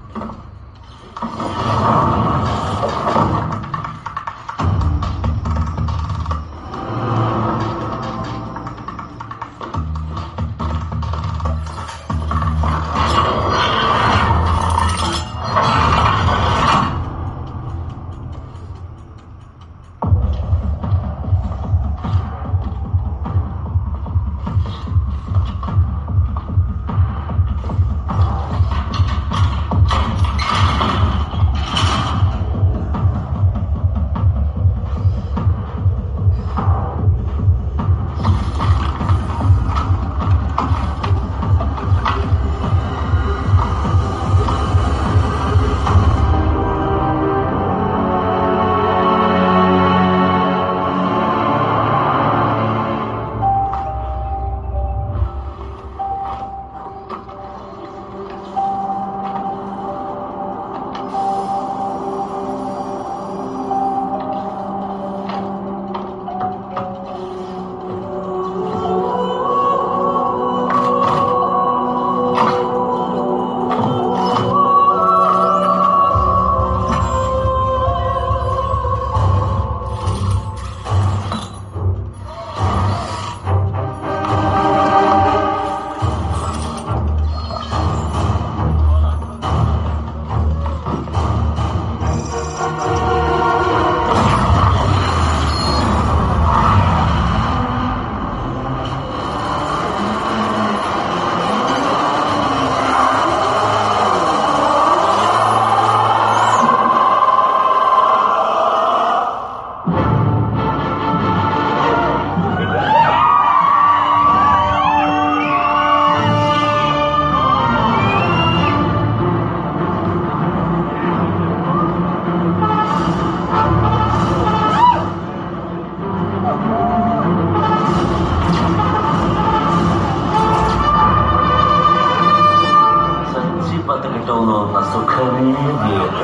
చచ్చి బతకటంలో ఉన్న సుఖమే వేరు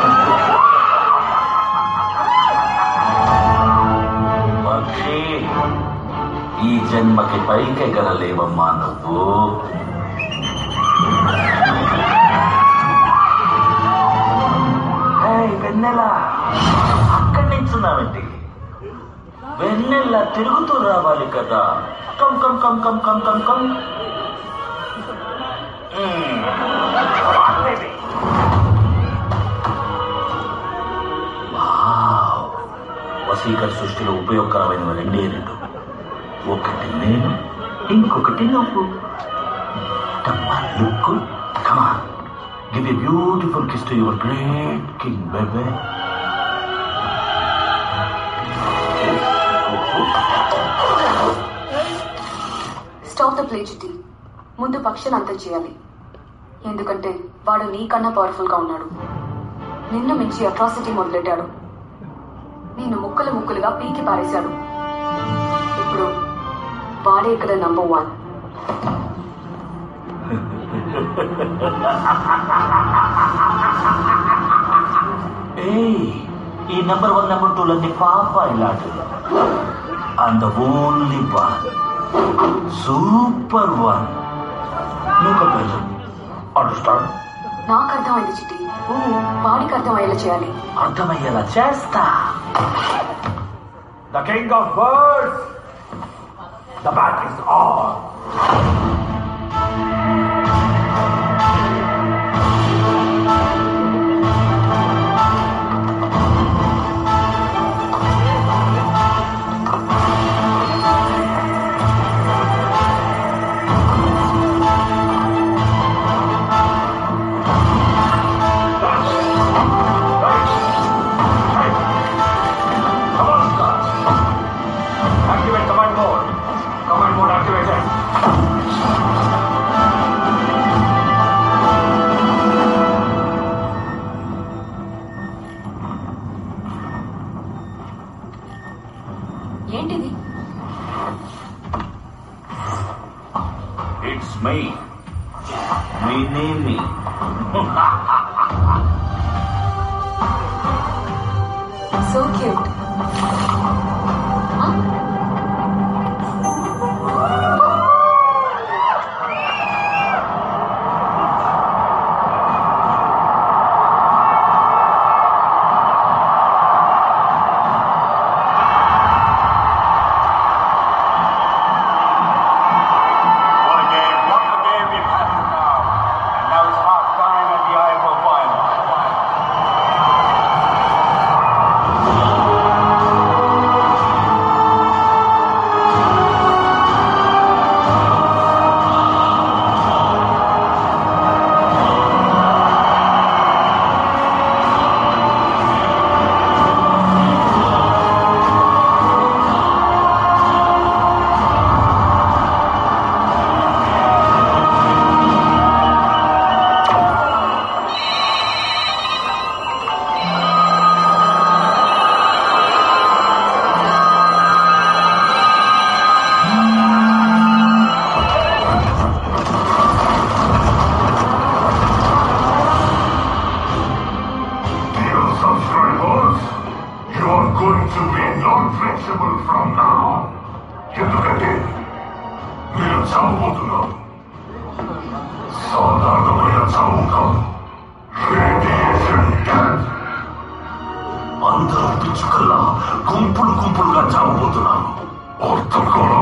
పక్షి ఈ జన్మకి పైకెగరలేవమ్మా నువ్వు ఏయ్, వెన్నెల అక్కడి నించున్నావేంటి వెన్నెల తిరుగుతూ రావాలి కదా come come come come come come come hmm. Wow. Vaseegar సృష్టిలో ఉపయోగకరమైన రెండే రెండు ఒకటి నేను ఇంకొకటి నువ్వు look come give a beautiful kiss to your great king baby stop the play Chitti ముందు పక్షులు అంతం చేయాలి ఎందుకంటే వాడు నీకన్నా పవర్ఫుల్ గా ఉన్నాడు నిన్ను మించి అట్రాసిటీ మొదలెట్టాడు నేను ముక్కలు ముక్కలుగా పీకి పారేశాడు ఇప్పుడు వాడే ఇక్కడ నంబర్ వన్ ఏయ్ ఈ నెంబర్ వన్ నెంబర్ టూ లన్నీ పాప ఇలాంటివి and the only one super one నీకు అండర్స్టాండ్ నాకు అర్థమైంది చిట్టి వాడికి అర్థమయ్యేలా చేయాలి అర్థమయ్యేలా చేస్తా The king of birds! The bat is on! Activate command mode. Command mode activated. ఏంటిది ఇట్స్ మై మీ నేమ్ మీ సో క్యూట్ చావబోతున్నావు సాధారణమైన చావు కాదు రేడియేషన్ డెత్ అందరూ పిచ్చుకల్లా గుంపులు గుంపులుగా చావబోతున్నారు అర్థం కాదా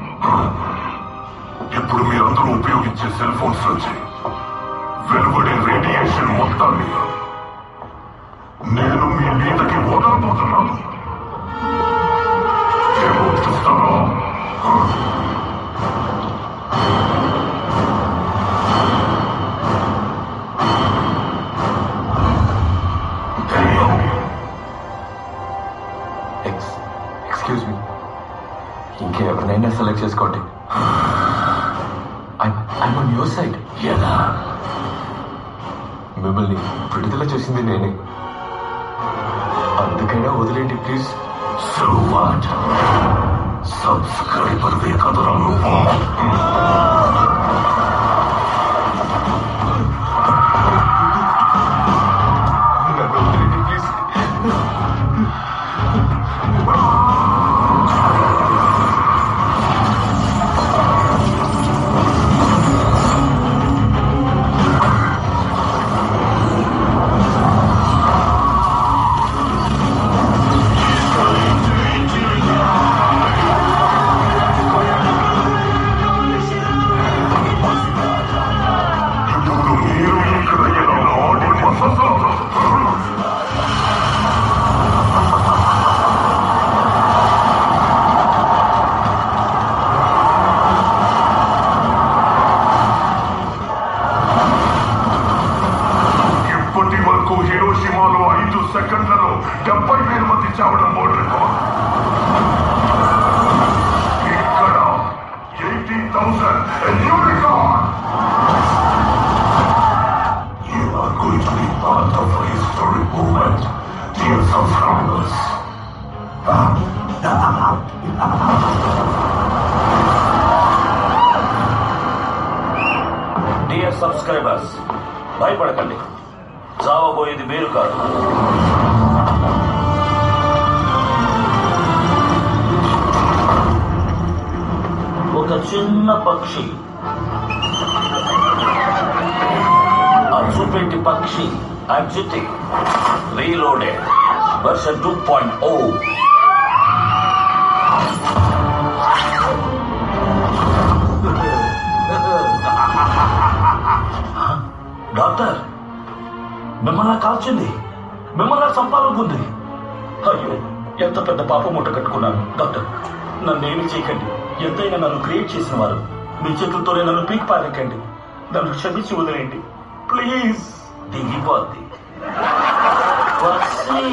ఇప్పుడు మీరందరూ ఉపయోగించే సెల్ ఫోన్స్ నుంచి వెలువడే రేడియేషన్ మొత్తాన్ని నేను మీ మీదకి వదలబోతున్నాను ఏమో చూస్తారా ఎక్స్ ఎక్స్క్యూజ్ మీ ఇంకెవరినైనా సెలెక్ట్ చేసుకోండి ఐమ్ ఆన్ యువర్ సైడ్ ఎలా మిమ్మల్ని విడుదల చేసింది నేనే అందుకైనా వదిలేండి ప్లీజ్ సో వాట్ సబ్స్క్రైబర్ వే కదరా నువ్వు ఇప్పుడు మీరు ఇక్కడ ఎలా ఆడి మససారు ఇప్పటి వరకు హిరోషిమాలో ఐదు సెకండ్లలో డెబ్బై వేల మంది చావడం బోర్డు రికార్డ్ ఇక్కడ eighty thousand new record You are going to be part of a historic moment, dear subscribers. Dear subscribers భయపడకండి చావబోయేది మీరు కాదు ఒక చిన్న పక్షి అచ్చుపెట్టి పక్షి exciting reloaded version two point O doctor మిమ్మల్ని కాల్చింది మిమ్మల్ని చంపాలనుకుంది అయ్యో ఎంత పెద్ద పాప మూట కట్టుకున్నాను డాక్టర్ నన్ను ఏమి చేయకండి ఎంతైనా నన్ను క్రియేట్ చేసిన వారు మీ చేతులతోనే నన్ను పీక్ పారెక్కండి నన్ను క్షమించి వదిలేయండి ప్లీజ్ దిగిపోద్ది వసీ.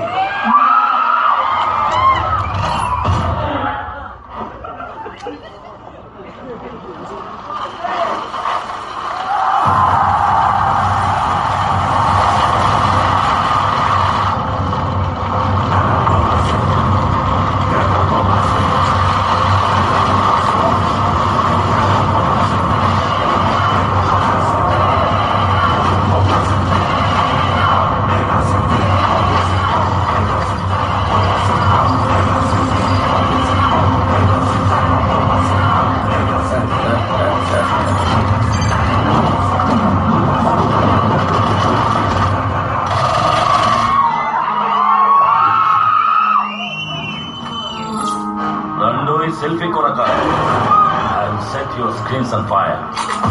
రెండోది సెల్ఫీ కొరక I set your screens on fire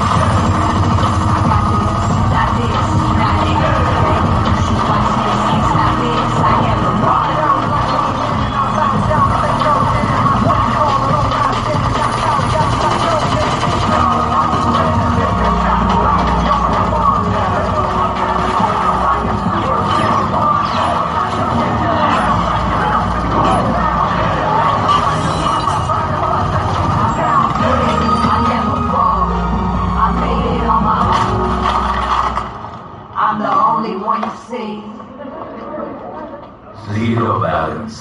I'm the only one you see. Zero balance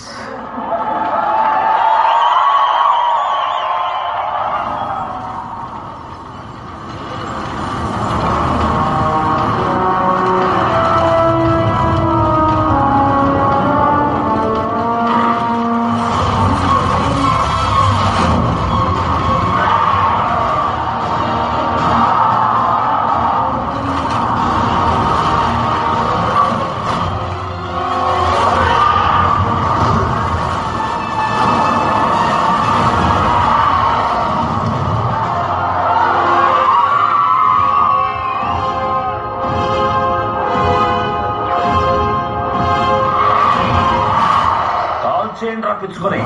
రా పిచ్చుకొని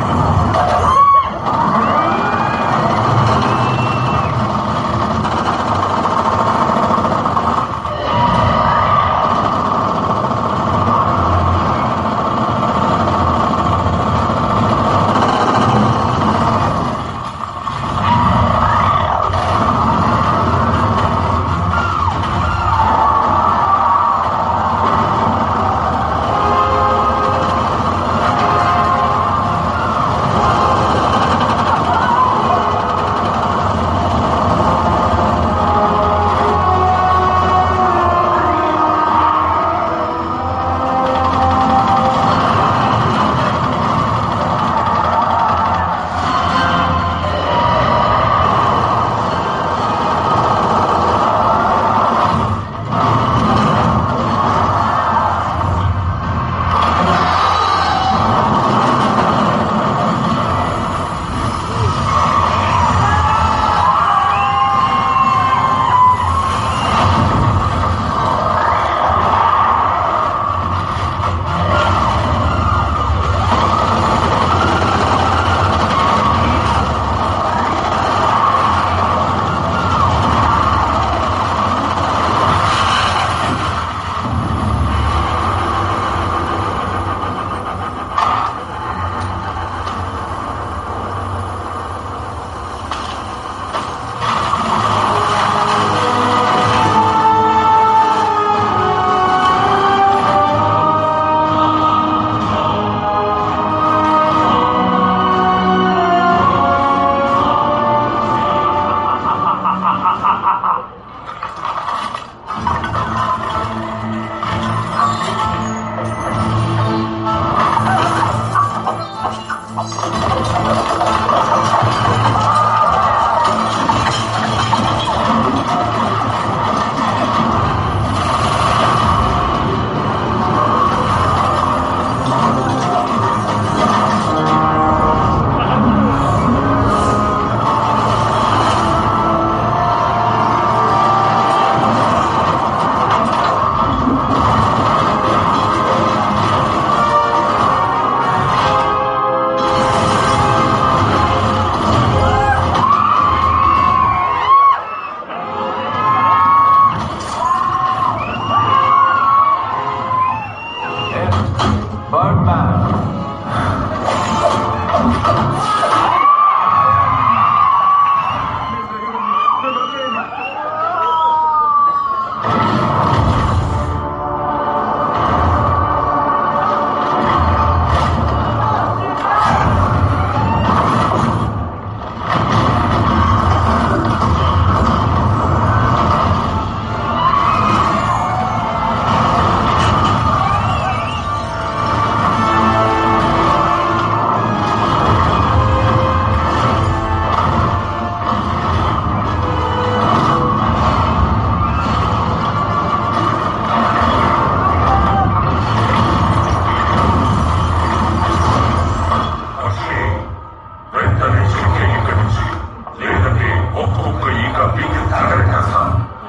వెంటనే చెక్కే ఇక్కడి నుంచి లేదంటే ఒక్కొక్క ఈక పీకి తగలటేస్తా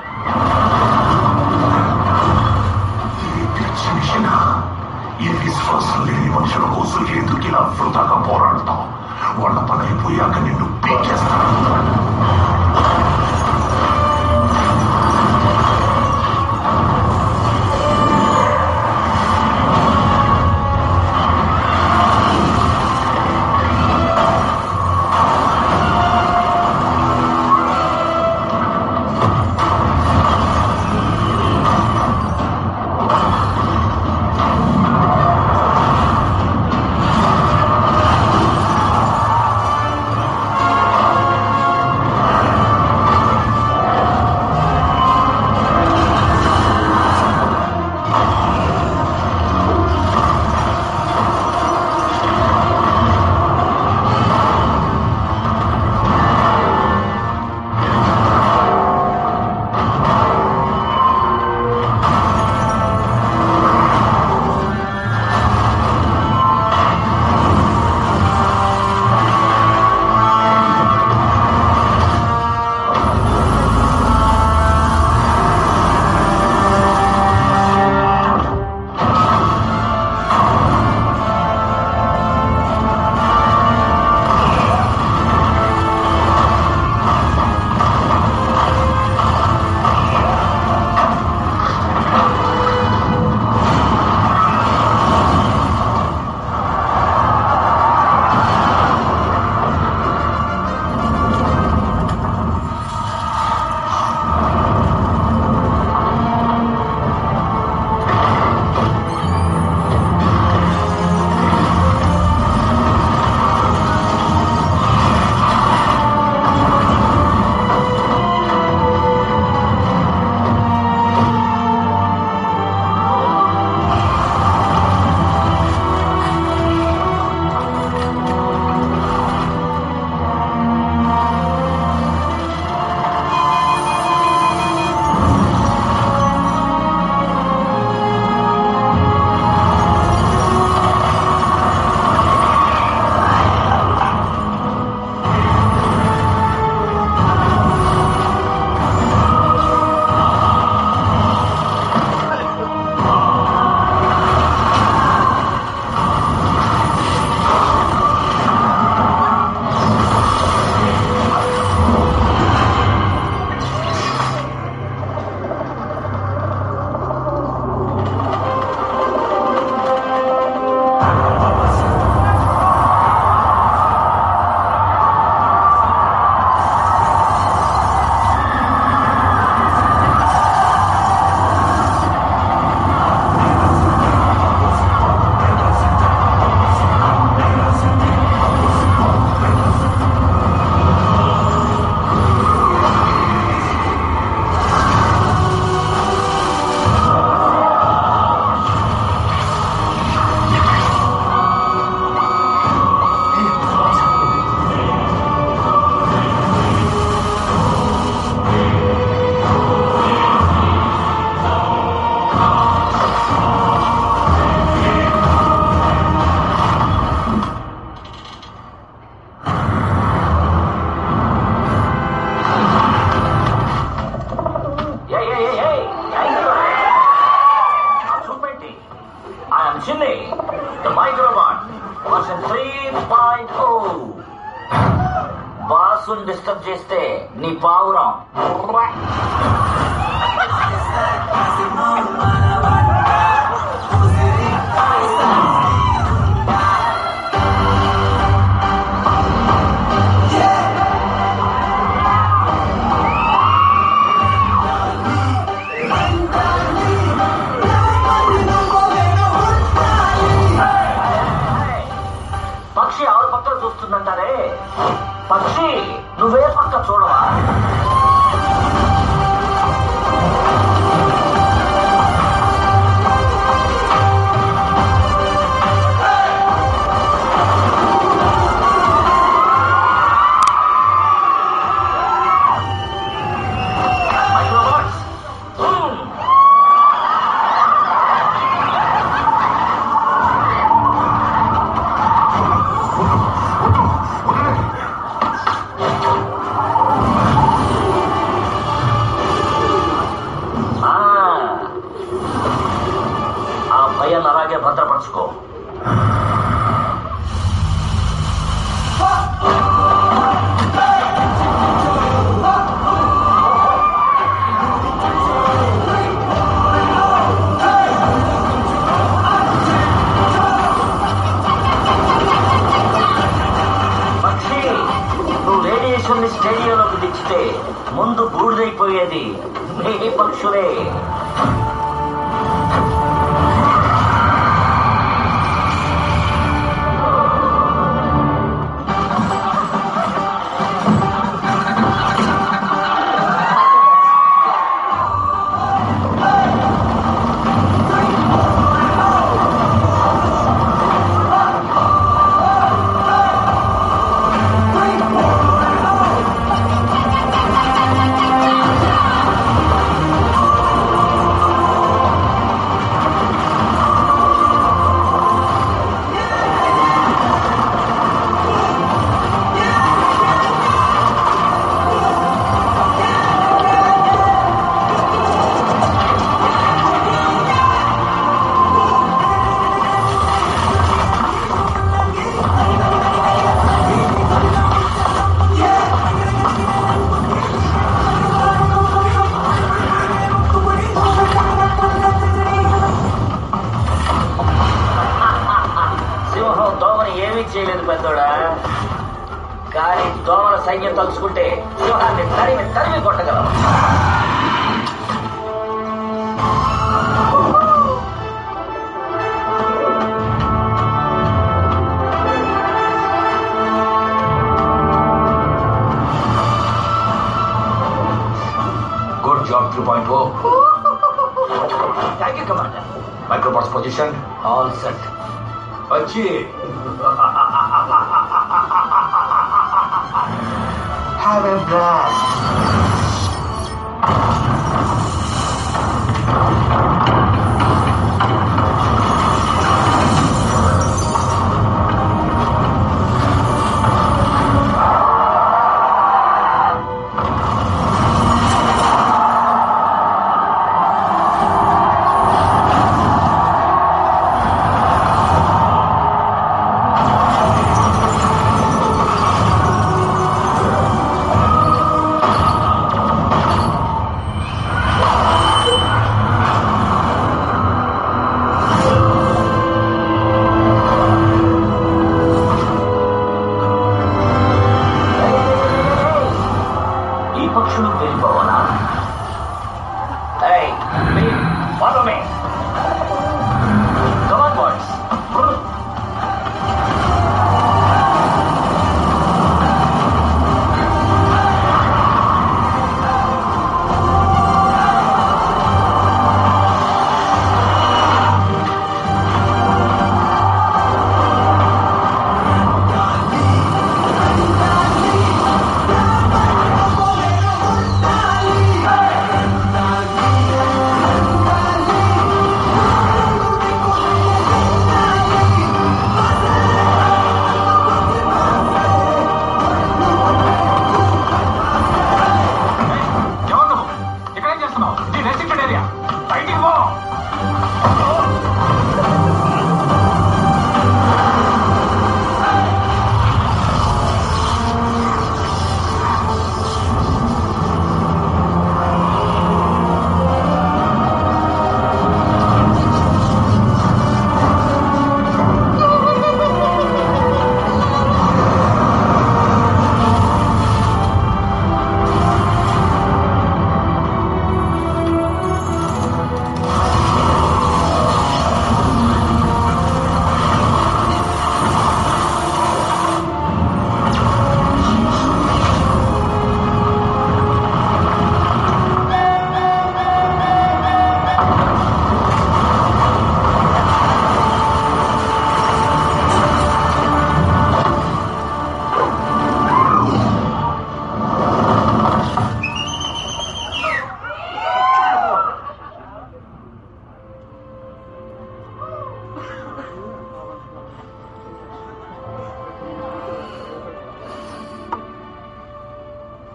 ఇది పిచ్చి మిషనా ఈ విశ్వాసం లేని మనుషుల కోసం ఎందుకు ఇలా వృధాగా పోరాడతాం వాళ్ళ పని అయిపోయాక నిన్ను పీకేస్తాను ఆ Hey, hey, hey, hey! Angle ఆ చూపెట్టి I'm Chinni the microbot version three point O బాసుని డిస్టర్బ్ చేస్తే నీ పావురం పక్షి ఆరు పక్కలు చూస్తుందంటారే పక్షి నువ్వే పక్క చూడవా మైక్రోబాట్స్ బూమ్! ఆ ఆ భయాన్ని అలాగే భద్రపరచుకో పక్షి నువ్వు రేడియేషన్ ని స్టేడియంలోకి దించితే ముందు బూడిదైపోయేది నీ పక్షులే సింహం దోమని ఏమీ చేయలేదు పెద్దోడా కానీ దోమల సైన్యం తలుచుకుంటే సింహాన్ని తరిమి తరిమి కొట్టగలం Good job 3.0. Thank you, Commander. Microbots position. All set. Achieve. Have a blast.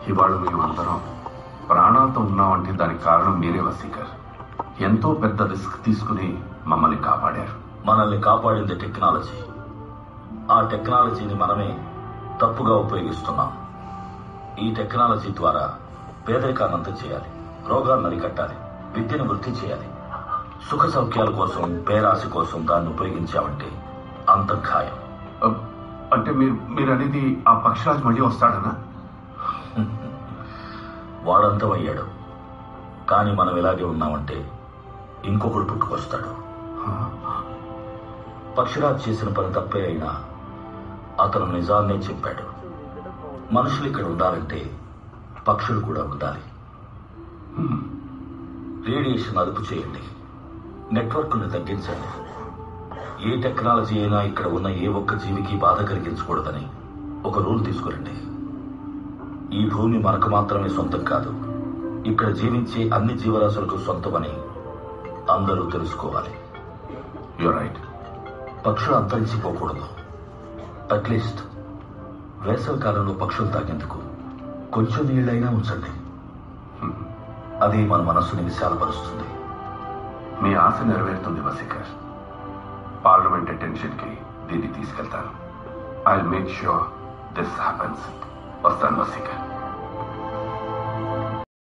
ఇవాళ మేమందరం ప్రాణాలతో ఉన్నామంటే దానికి కారణం మీరే వసీకర్ ఎంతో పెద్ద రిస్క్ తీసుకుని మమ్మల్ని కాపాడారు మనల్ని కాపాడింది టెక్నాలజీ ఆ టెక్నాలజీని మనమే తప్పుగా ఉపయోగిస్తున్నాం ఈ టెక్నాలజీ ద్వారా పేదరికాన్ని అంతం చేయాలి రోగాలను అరికట్టాలి విద్యను వృద్ధి చేయాలి సుఖ సౌఖ్యాల కోసం పేరాశ కోసం దాన్ని ఉపయోగించామంటే అంతం ఖాయం అంటే మీరు మీరు అనేది ఆ పక్షిరాజు మళ్ళీ వస్తాడనా వాడంతమయ్యాడు కానీ మనం ఇలాగే ఉన్నామంటే ఇంకొకడు పుట్టుకొస్తాడు పక్షిరాజ్ చేసిన పని తప్పే అయినా అతను నిజాన్నే చెప్పాడు మనుషులు ఇక్కడ ఉండాలంటే పక్షులు కూడా ఉండాలి రేడియేషన్ అదుపు చేయండి నెట్వర్క్ను తగ్గించండి ఏ టెక్నాలజీ అయినా ఇక్కడ ఉన్న ఏ ఒక్క జీవికి బాధ కలిగించకూడదని ఒక రూల్ తీసుకురండి ఈ భూమి మనకు మాత్రమే సొంతం కాదు ఇక్కడ జీవించే అన్ని జీవరాశులకు సొంతమని అందరూ తెలుసుకోవాలి రైట్ పక్షులు అంతరించిపోకూడదు అట్లీస్ట్ వేసవి కాలంలో పక్షులు తాగేందుకు కొంచెం నీళ్ళైనా ఉంచండి అది మన మనస్సుని విశాలపరుస్తుంది మీ ఆశ నెరవేరుతుంది వసీకర్ పార్లమెంట్ అటెన్షన్ కి దీన్ని తీసుకెళ్తాను I make sure this happens వస్తాను వసీకర్